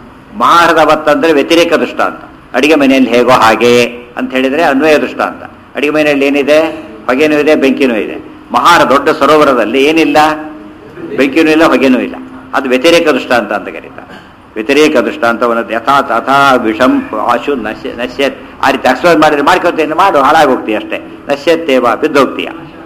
ಮಹಾರಥವತ್ ಅಂದ್ರೆ ವ್ಯತಿರೇಕ ದೃಷ್ಟಾಂತ ಅಡಿಗೆ ಮನೆಯಲ್ಲಿ ಹೇಗೋ ಹಾಗೆ ಅಂತ ಹೇಳಿದ್ರೆ ಅನ್ವಯ ದೃಷ್ಟಾಂತ ಅಡಿಗೆ ಮನೆಯಲ್ಲಿ ಏನಿದೆ ಹೊಗೆನೂ ಇದೆ ಬೆಂಕಿನೂ ಇದೆ ಮಹಾರ ದೊಡ್ಡ ಸರೋವರದಲ್ಲಿ ಏನಿಲ್ಲ ಬೆಂಕಿನೂ ಇಲ್ಲ ಹೊಗೆನೂ ಇಲ್ಲ ಅದು ವ್ಯತಿರೇಕ ದೃಷ್ಟಾಂತ ಅಂತ ಕರೀತಾರೆ ವ್ಯತಿರೇಕ ದೃಷ್ಟಾಂತವನ್ನು ಯಥಾ ತಥಾ ವಿಷಂ ಆಶು ನಶ್ಯ ನಶ್ಯತ್ ಆ ರೀತಿ ಎಕ್ಸ್ಪ್ಲೈನ್ ಮಾಡಿದ್ರೆ ಮಾಡ್ಕೊತೇನೆ ಮಾಡು ಹಾಳಾಗೋಗ್ತೀಯ ಅಷ್ಟೇ ನಶ್ಯತ್ತೇವ ಬಿದ್ದೋಗ್ತೀಯ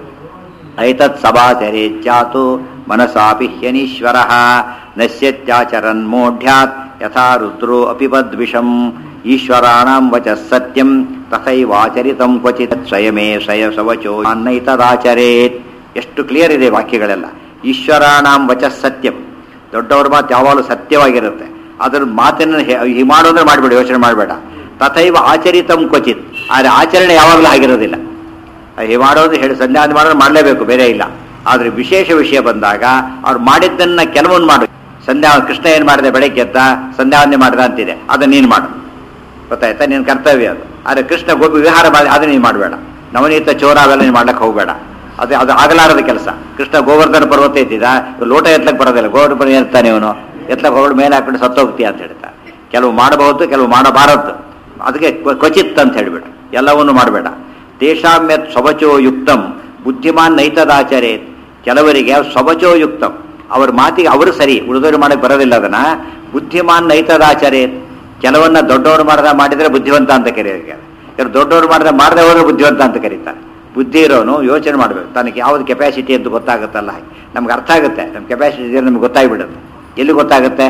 ಐತತ್ ಸಭಾಚರೇಚ್ಯಾತು ಮನಸಾಪಿ ಹ್ಯನೀಶ್ವರ ನಶ್ಯತ್ಯಾಚರನ್ ಮೋಢ್ಯಾತ್ ಯಥಾ ರುದ್ರೋ ಅಪಿಬದ್ವಿಷಂ ಈಶ್ವರಾಣಾಂ ವಚಃ ಸತ್ಯಂ ತಥೈವಾಚರಿತಂ ಕ್ವಚಿತ್ ಸ್ವಯಮೇ ಸ್ವಯ ಸವಚೋ ಅನ್ನೈತದಾಚರೇತ್ ಎಷ್ಟು ಕ್ಲಿಯರ್ ಇದೆ ವಾಕ್ಯಗಳೆಲ್ಲ ಈಶ್ವರಾಣಾಂ ವಚಃ ಸತ್ಯಂ ದೊಡ್ಡವ್ರ ಮಾತು ಯಾವಾಗಲೂ ಸತ್ಯವಾಗಿರುತ್ತೆ ಅದ್ರ ಮಾತನ್ನು ಹೇ- ಹೀಗೆ ಮಾಡು ಅಂದ್ರೆ ಮಾಡಬೇಡ ಯೋಚನೆ ಮಾಡಬೇಡ ತಥೈವ ಆಚರಿತಂ ಕ್ವಚಿತ್ ಆದರೆ ಆಚರಣೆ ಯಾವಾಗಲೂ ಆಗಿರೋದಿಲ್ಲ ಹೀಗೆ ಮಾಡೋದು ಹೇಳಿ ಸಂಧ್ಯಾವಂದನೆ ಮಾಡೋದು ಮಾಡಲೇಬೇಕು ಬೇರೆ ಇಲ್ಲ ಆದರೆ ವಿಶೇಷ ವಿಷಯ ಬಂದಾಗ ಅವ್ರು ಮಾಡಿದ್ದನ್ನ ಕೆಲವೊಂದು ಮಾಡು ಸಂಧ್ಯಾ ಕೃಷ್ಣ ಏನು ಮಾಡಿದೆ ಬೆಳಗ್ಗೆ ಎದ್ದ ಸಂಧ್ಯಾವಂದನೆ ಮಾಡಿದ ಅಂತಿದೆ ಅದನ್ನ ನೀನು ಮಾಡು ಗೊತ್ತಾಯ್ತಾ ನಿನ್ನ ಕರ್ತವ್ಯ ಅದು ಆದರೆ ಕೃಷ್ಣ ಗೋಪಿ ವಿಹಾರ ಮಾಡಿ ಅದನ್ನ ನೀನು ಮಾಡಬೇಡ ನವನೀತ ಚೋರ ಅವೆಲ್ಲ ನೀನು ಮಾಡ್ಲಿಕ್ಕೆ ಹೋಗಬೇಡ ಅದು ಅದು ಆಗಲಾರದ ಕೆಲಸ ಕೃಷ್ಣ ಗೋವರ್ಧನ ಪರ್ವತ ಎತ್ತಿದ ಇವ್ರು ಲೋಟ ಎತ್ತಲಕ್ಕೆ ಬರೋದಿಲ್ಲ ಗೋವರ್ಧನ ಪರ್ವತ ಎತ್ತಾನೆ ಇವನು ಎತ್ತಲಕ್ಕೆ ಹೋಗ್ಬಿಟ್ಟು ಮೇಲೆ ಹಾಕೊಂಡು ಸತ್ತೋಗ್ತೀಯ ಅಂತ ಹೇಳ್ತಾರೆ ಕೆಲವು ಮಾಡಬಹುದು ಕೆಲವು ಮಾಡಬಾರದು ಅದಕ್ಕೆ ಕ್ವ- ಕ್ವಚಿತ್ ಅಂತ ಹೇಳ್ಬಿಡು ಎಲ್ಲವನ್ನು ಮಾಡಬೇಡ ತೇಷಾಮ್ಯತ್ ಸ್ವವಚೋ ಯುಕ್ತಂ ಬುದ್ಧಿಮಾನ್ ನೈತದಾಚರೇ ಕೆಲವರಿಗೆ ಸ್ವವಚೋ ಯುಕ್ತಂ ಅವ್ರ ಮಾತಿಗೆ ಅವರು ಸರಿ ಉಳಿದವರು ಮಾಡಕ್ಕೆ ಬರೋದಿಲ್ಲ ಅದನ್ನ ಬುದ್ಧಿಮಾನ್ ನೈತದಾಚರೇ ಕೆಲವನ್ನ ದೊಡ್ಡವರು ಮಾಡದ ಮಾಡಿದ್ರೆ ಬುದ್ಧಿವಂತ ಅಂತ ಕರೀತಾರೆ ಕೆಲವು ದೊಡ್ಡವರು ಮಾಡದ ಮಾಡದೆ ಹೋದ್ರೆ ಬುದ್ಧಿವಂತ ಅಂತ ಕರೀತಾರೆ ಬುದ್ಧಿ ಇರೋನು ಯೋಚನೆ ಮಾಡಬೇಕು ತನಗೆ ಯಾವ್ದು ಕೆಪಾಸಿಟಿ ಅಂತ ಗೊತ್ತಾಗುತ್ತಲ್ಲ ನಮ್ಗೆ ಅರ್ಥ ಆಗುತ್ತೆ ನಮ್ಮ ಕೆಪಾಸಿಟಿ ಇದೆ ನಮ್ಗೆ ಗೊತ್ತಾಗ್ಬಿಡುತ್ತೆ ಎಲ್ಲಿ ಗೊತ್ತಾಗುತ್ತೆ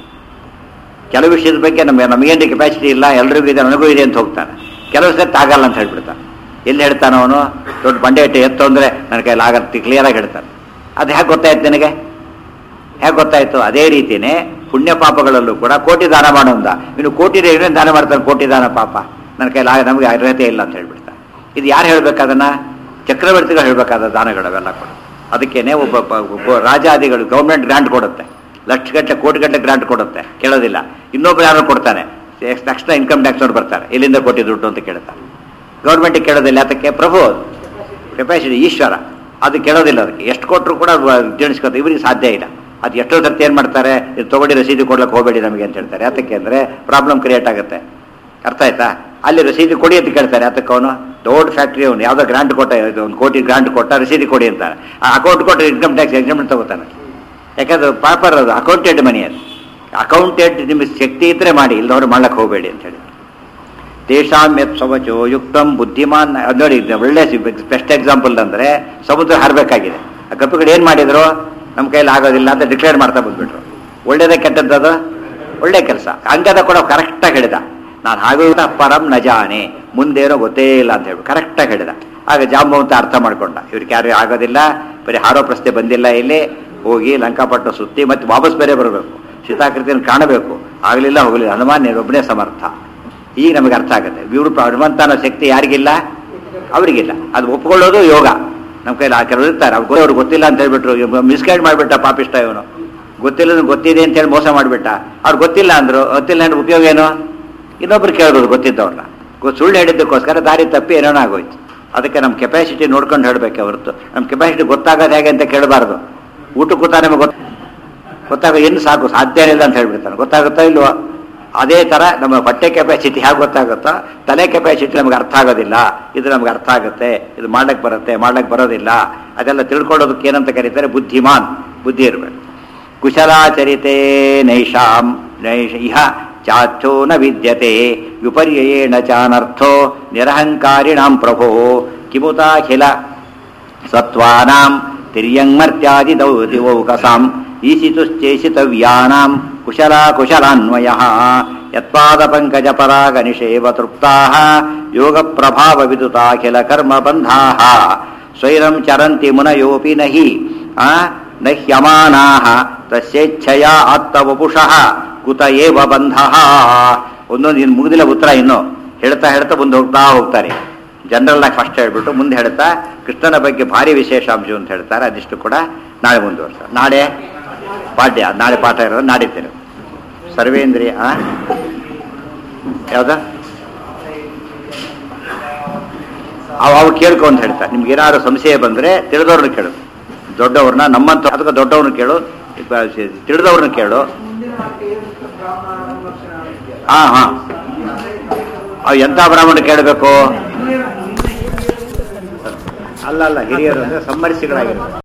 ಕೆಲವು ವಿಷಯದ ಬಗ್ಗೆ ನಮಗೆ ನಮಗೇನು ಕೆಪಾಸಿಟಿ ಇಲ್ಲ ಎಲ್ರಿಗೂ ಇದೆ ನನಗೂ ಇದೆ ಅಂತ ಹೋಗ್ತಾನೆ ಕೆಲವು ಸತಿ ಆಗಲ್ಲ ಅಂತ ಹೇಳ್ಬಿಡ್ತಾನೆ ಎಲ್ಲಿ ಹೇಳ್ತಾನೆ ಅವನು ದೊಡ್ಡ ಬಂಡೆ ಇಟ್ಟು ಎತ್ತು ಅಂದರೆ ನನ್ನ ಕೈಲಿ ಆಗತ್ತೆ ಕ್ಲಿಯರಾಗಿ ಹೇಳ್ತಾನೆ ಅದು ಹೇಗೆ ಗೊತ್ತಾಯ್ತು ನಿನಗೆ ಹೇಗೆ ಗೊತ್ತಾಯ್ತು ಅದೇ ರೀತಿನೇ ಪುಣ್ಯ ಪಾಪಗಳಲ್ಲೂ ಕೂಡ ಕೋಟಿ ದಾನ ಮಾಡೋಂದ ಇನ್ನು ಕೋಟಿ ಏನೇನು ದಾನ ಮಾಡ್ತಾನೆ ಕೋಟಿ ದಾನ ಪಾಪ ನನ್ನ ಕೈಲಿ ಆಗ ನಮಗೆ ಅರ್ಹತೆ ಇಲ್ಲ ಅಂತ ಹೇಳ್ಬಿಡ್ತಾನೆ ಇದು ಯಾರು ಹೇಳ್ಬೇಕು ಅದನ್ನ ಚಕ್ರವರ್ತಿಗಳು ಹೇಳ್ಬೇಕಾದ ದಾನಗಳು ಅವೆಲ್ಲ ಕೂಡ ಅದಕ್ಕೇನೆ ಒಬ್ಬ ಒಬ್ಬ- ಒಬ್ಬ ರಾಜಾದಿಗಳು ಗೌರ್ಮೆಂಟ್ ಗ್ರಾಂಟ್ ಕೊಡುತ್ತೆ ಲಕ್ಷಗಟ್ಟಲೆ ಕೋಟಿಗಟ್ಟಲೆ ಗ್ರಾಂಟ್ ಕೊಡುತ್ತೆ ಕೇಳೋದಿಲ್ಲ ಇನ್ನೊಬ್ರು ಯಾರು ಕೊಡ್ತಾನೆ ತಕ್ಷಣ ಇನ್ಕಮ್ ಟ್ಯಾಕ್ಸ್ ಅವ್ರು ಬರ್ತಾರೆ ಎಲ್ಲಿಂದ ಕೊಟ್ಟಿ ದುಡ್ಡು ಅಂತ ಕೇಳ್ತಾರೆ ಗೌರ್ಮೆಂಟಿಗೆ ಕೇಳೋದಿಲ್ಲ ಅದಕ್ಕೆ ಪ್ರಭು ಕೆಪಾಸಿಟಿ ಈಶ್ವರ ಅದು ಕೇಳೋದಿಲ್ಲ ಅದಕ್ಕೆ ಎಷ್ಟು ಕೊಟ್ಟರು ಕೂಡ ಜಣಿಸ್ಕೊತ ಇವರಿಗೆ ಸಾಧ್ಯ ಇಲ್ಲ ಅದು ಎಷ್ಟೋ ಸರ್ತಿ ಏನು ಮಾಡ್ತಾರೆ ಇದು ತಗೊಂಡು ರಸೀದಿ ಕೊಡ್ಲಿಕ್ಕೆ ಹೋಗಬೇಡಿ ನಮಗೆ ಅಂತ ಹೇಳ್ತಾರೆ ಯಾತಕ್ಕೆ ಅಂದರೆ ಪ್ರಾಬ್ಲಮ್ ಕ್ರಿಯೇಟ್ ಆಗುತ್ತೆ ಅರ್ಥ ಆಯ್ತಾ ಅಲ್ಲಿ ರಸೀದಿ ಕೊಡಿ ಅಂತ ಕೇಳ್ತಾರೆ ಅದಕ್ಕೆ ಅವನು ದೊಡ್ಡ ಫ್ಯಾಕ್ಟ್ರಿ ಅವನು ಯಾವುದೋ ಗ್ರಾಂಟ್ ಕೊಟ್ಟ ಒಂದು ಕೋಟಿ ಗ್ರಾಂಟ್ ಕೊಟ್ಟ ರಸೀದಿ ಕೊಡಿ ಅಂತಾರೆ ಆ ಅಕೌಂಟ್ ಕೊಟ್ಟು ಇನ್ಕಮ್ ಟ್ಯಾಕ್ಸ್ ಎಕ್ಸಾಮ್ ತಗೋತಾನೆ ಯಾಕಂದ್ರೆ ಪ್ರಾಪರ್ ಅದು ಅಕೌಂಟೆಡ್ ಮನಿ ಅದು ಅಕೌಂಟೆಡ್ ನಿಮಗೆ ಶಕ್ತಿ ಇದ್ರೆ ಮಾಡಿ ಇಲ್ಲದವ್ರು ಮಾಡ್ಲಕ್ಕೆ ಹೋಗಬೇಡಿ ಅಂತ ಹೇಳಿ ತೇಷಾಂ ಯತ್ ಸ್ವವಚೋ ಯುಕ್ತಂ ಬುದ್ಧಿಮಾನ್ ಅದ್ ನೋಡಿ ಇದು ಒಳ್ಳೆ ಬೆಸ್ಟ್ ಎಕ್ಸಾಂಪಲ್ ಅಂದ್ರೆ ಸಮುದ್ರ ಹಾರಬೇಕಾಗಿದೆ ಆ ಕಪ್ಪುಗಳು ಏನು ಮಾಡಿದ್ರು ನಮ್ಮ ಕೈಲಿ ಆಗೋದಿಲ್ಲ ಅಂತ ಡಿಕ್ಲೇರ್ ಮಾಡ್ತಾ ಬಂದ್ಬಿಟ್ರು ಒಳ್ಳೇದೇ ಕೆಟ್ಟದ್ದದು ಒಳ್ಳೆ ಕೆಲಸ ಅಂಗದ ಕೂಡ ಕರೆಕ್ಟಾಗಿ ಹೇಳಿದ ನಾನು ಹಾಗೆ ಪರಂ ನ ಜಾನೆ ಮುಂದೇನೋ ಗೊತ್ತೇ ಇಲ್ಲ ಅಂತ ಹೇಳಿ ಕರೆಕ್ಟಾಗಿ ಹೇಳಿದ ಆಗ ಜಾಂಬವಂತ ಅರ್ಥ ಮಾಡ್ಕೊಂಡ ಇವ್ರಿಗೆ ಯಾರು ಆಗೋದಿಲ್ಲ ಬರೀ ಹಾರೋ ಪ್ರಶ್ನೆ ಬಂದಿಲ್ಲ ಇಲ್ಲಿ ಹೋಗಿ ಲಂಕಾಪಟ್ಟಣ ಸುತ್ತಿ ಮತ್ತೆ ವಾಪಸ್ ಬೇರೆ ಬರಬೇಕು ಚಿತಾಕೃತಿಯನ್ನು ಕಾಣಬೇಕು ಆಗಲಿಲ್ಲ ಹೋಗಲಿಲ್ಲ ಹನುಮಾನ್ ಒಬ್ಬನೇ ಸಮರ್ಥ ಈಗ ನಮಗೆ ಅರ್ಥ ಆಗುತ್ತೆ ಇವರು ಹನುಮಂತ ಅನ್ನೋ ಶಕ್ತಿ ಯಾರಿಗಿಲ್ಲ ಅವರಿಗಿಲ್ಲ ಅದು ಒಪ್ಕೊಳ್ಳೋದು ಯೋಗ ನಮ್ಮ ಕೈಲಿ ಆ ಕೆಲವರು ಇರ್ತಾರೆ ಅವ್ರು ಅವ್ರಿಗೆ ಗೊತ್ತಿಲ್ಲ ಅಂತ ಹೇಳ್ಬಿಟ್ರು ಮಿಸ್ಗೈಡ್ ಮಾಡಿಬಿಟ್ಟ ಪಾಪಿಷ್ಟ ಇವನು ಗೊತ್ತಿಲ್ಲ ಗೊತ್ತಿದೆ ಅಂತ ಹೇಳಿ ಮೋಸ ಮಾಡಿಬಿಟ್ಟ ಅವ್ರು ಗೊತ್ತಿಲ್ಲ ಅಂದ್ರು ಗೊತ್ತಿಲ್ಲ ಅಂದ್ರೆ ಉಪಯೋಗ ಏನು ಇನ್ನೊಬ್ರು ಕೇಳ್ಬೋದು ಗೊತ್ತಿದ್ದವ್ರನ್ನ ಗೊ- ಸುಳ್ಳು ಹೇಳಿದ್ದಕ್ಕೋಸ್ಕರ ದಾರಿ ತಪ್ಪಿ ಏನೇನೋ ಆಗೋಯ್ತು ಅದಕ್ಕೆ ನಮ್ಮ ಕೆಪಾಸಿಟಿ ನೋಡ್ಕೊಂಡು ಹೇಳಬೇಕೆ ಹೊರತು ನಮ್ಮ ಕೆಪಾಸಿಟಿ ಗೊತ್ತಾಗೋದು ಹೇಗೆ ಅಂತ ಕೇಳಬಾರ್ದು ಊಟ ಕೂತ ನಮಗೆ ಗೊತ್ತ ಗೊತ್ತಾಗ ಏನು ಸಾಕು ಸಾಧ್ಯ ಇಲ್ಲ ಅಂತ ಹೇಳ್ಬಿಡ್ತಾನೆ ಗೊತ್ತಾಗುತ್ತಾ ಇಲ್ವೋ ಅದೇ ಥರ ನಮ್ಮ ಹೊಟ್ಟೆ ಕೆಪಾಸಿಟಿ ಹೇಗೆ ಗೊತ್ತಾಗುತ್ತೋ ತಲೆ ಕೆಪಾಸಿಟಿ ನಮ್ಗೆ ಅರ್ಥ ಆಗೋದಿಲ್ಲ ಇದು ನಮ್ಗೆ ಅರ್ಥ ಆಗುತ್ತೆ ಇದು ಮಾಡ್ಲಿಕ್ಕೆ ಬರುತ್ತೆ ಮಾಡ್ಲಿಕ್ಕೆ ಬರೋದಿಲ್ಲ ಅದೆಲ್ಲ ತಿಳ್ಕೊಳ್ಳೋದಕ್ಕೆ ಏನಂತ ಕರೀತಾರೆ ಬುದ್ಧಿಮಾನ್ ಬುದ್ಧಿ ಇರಬೇಕು ಕುಶಲಾಚರಿತೆ ನೈಷಾಂ ನೈಷ ಇಹ ಚಾಚ್ಛೋ ನ ವಿದ್ಯತೆ ವಿಪರ್ಯಯೇಣ ಚಾನರ್ಥೋ ನಿರಹಂಕಾರಿಣಾಂ ಪ್ರಭೋ ಕಿಮುತಾಖಿಲ ಸತ್ವಾನಾಂ ತಿರ್ಯಂಮರ್ತ್ಯಾದಿ ದಿವೌಕಸಾಂ ಈಶಿತುಶ್ಚೇಷಿತವ್ಯಾನಾಂ ಕುಶಲ ಕುಶಲಾನ್ವಯ ಯತ್ಪಾದ ಪಂಕಜ ಪರಾಗ ನಿಷೇವ ತೃಪ್ತಾ ಯೋಗ ಪ್ರಭಾವ ವಿದುತಾಖಿಲ ಕರ್ಮ ಬಂಧಾ ಸ್ವೈರಂ ಚರಂತಿ ಮುನಯೋಪಿ ನಹಿ ಆ ನಹ್ಯಮಾನಾ ತಸ್ಯೇಚ್ಛಯ ಆತ್ತವಪುಷಃ ಕುತ ಏವ ಬಂಧ ಒಂದೊಂದು ಇನ್ನು ಮುಗಿದಿಲ್ಲ ಉತ್ತರ ಇನ್ನು ಹೇಳ್ತಾ ಹೇಳ್ತಾ ಮುಂದೆ ಹೋಗ್ತಾ ಹೋಗ್ತಾರೆ ಜನರಲ್ ಆಗಿ ಫಸ್ಟ್ ಹೇಳ್ಬಿಟ್ಟು ಮುಂದೆ ಹೇಳ್ತಾ ಕೃಷ್ಣನ ಬಗ್ಗೆ ಭಾರಿ ವಿಶೇಷಾಂಶ ಅಂತ ಹೇಳ್ತಾರೆ ಅದಿಷ್ಟು ಕೂಡ ನಾಳೆ ಮುಂದುವರ್ಸ ನಾಳೆ ಪಾಠ್ಯ ನಾಳೆ ಪಾಠ ಇರೋದು ನಾಡಿದ್ದೇನೆ ಸರ್ವೇಂದ್ರಿಯ ಆ? ಯಾವ್ದ ಅವು ಅವು ಕೇಳ್ಕೊ ಅಂತ ಹೇಳ್ತಾರೆ ನಿಮ್ಗೆ ಏನಾದ್ರು ಸಂಶಯ ಬಂದ್ರೆ ತಿಳಿದವ್ರನ್ನ ಕೇಳು ದೊಡ್ಡವ್ರನ್ನ ನಮ್ಮಂತ ಅದಕ್ಕೆ ದೊಡ್ಡವ್ರನ್ನ ಕೇಳು ತಿಳಿದವ್ರನ್ನ ಕೇಳು ಹಾ ಹಾ ಅವು ಎಂಥ ಬ್ರಾಹ್ಮಣ ಕೇಳಬೇಕು ಅಲ್ಲ ಅಲ್ಲ ಹಿರಿಯರು ಅಂದ್ರೆ ಸಮ್ಮರ್ಸಿಗಳಾಗಿರ್ಬೇಕು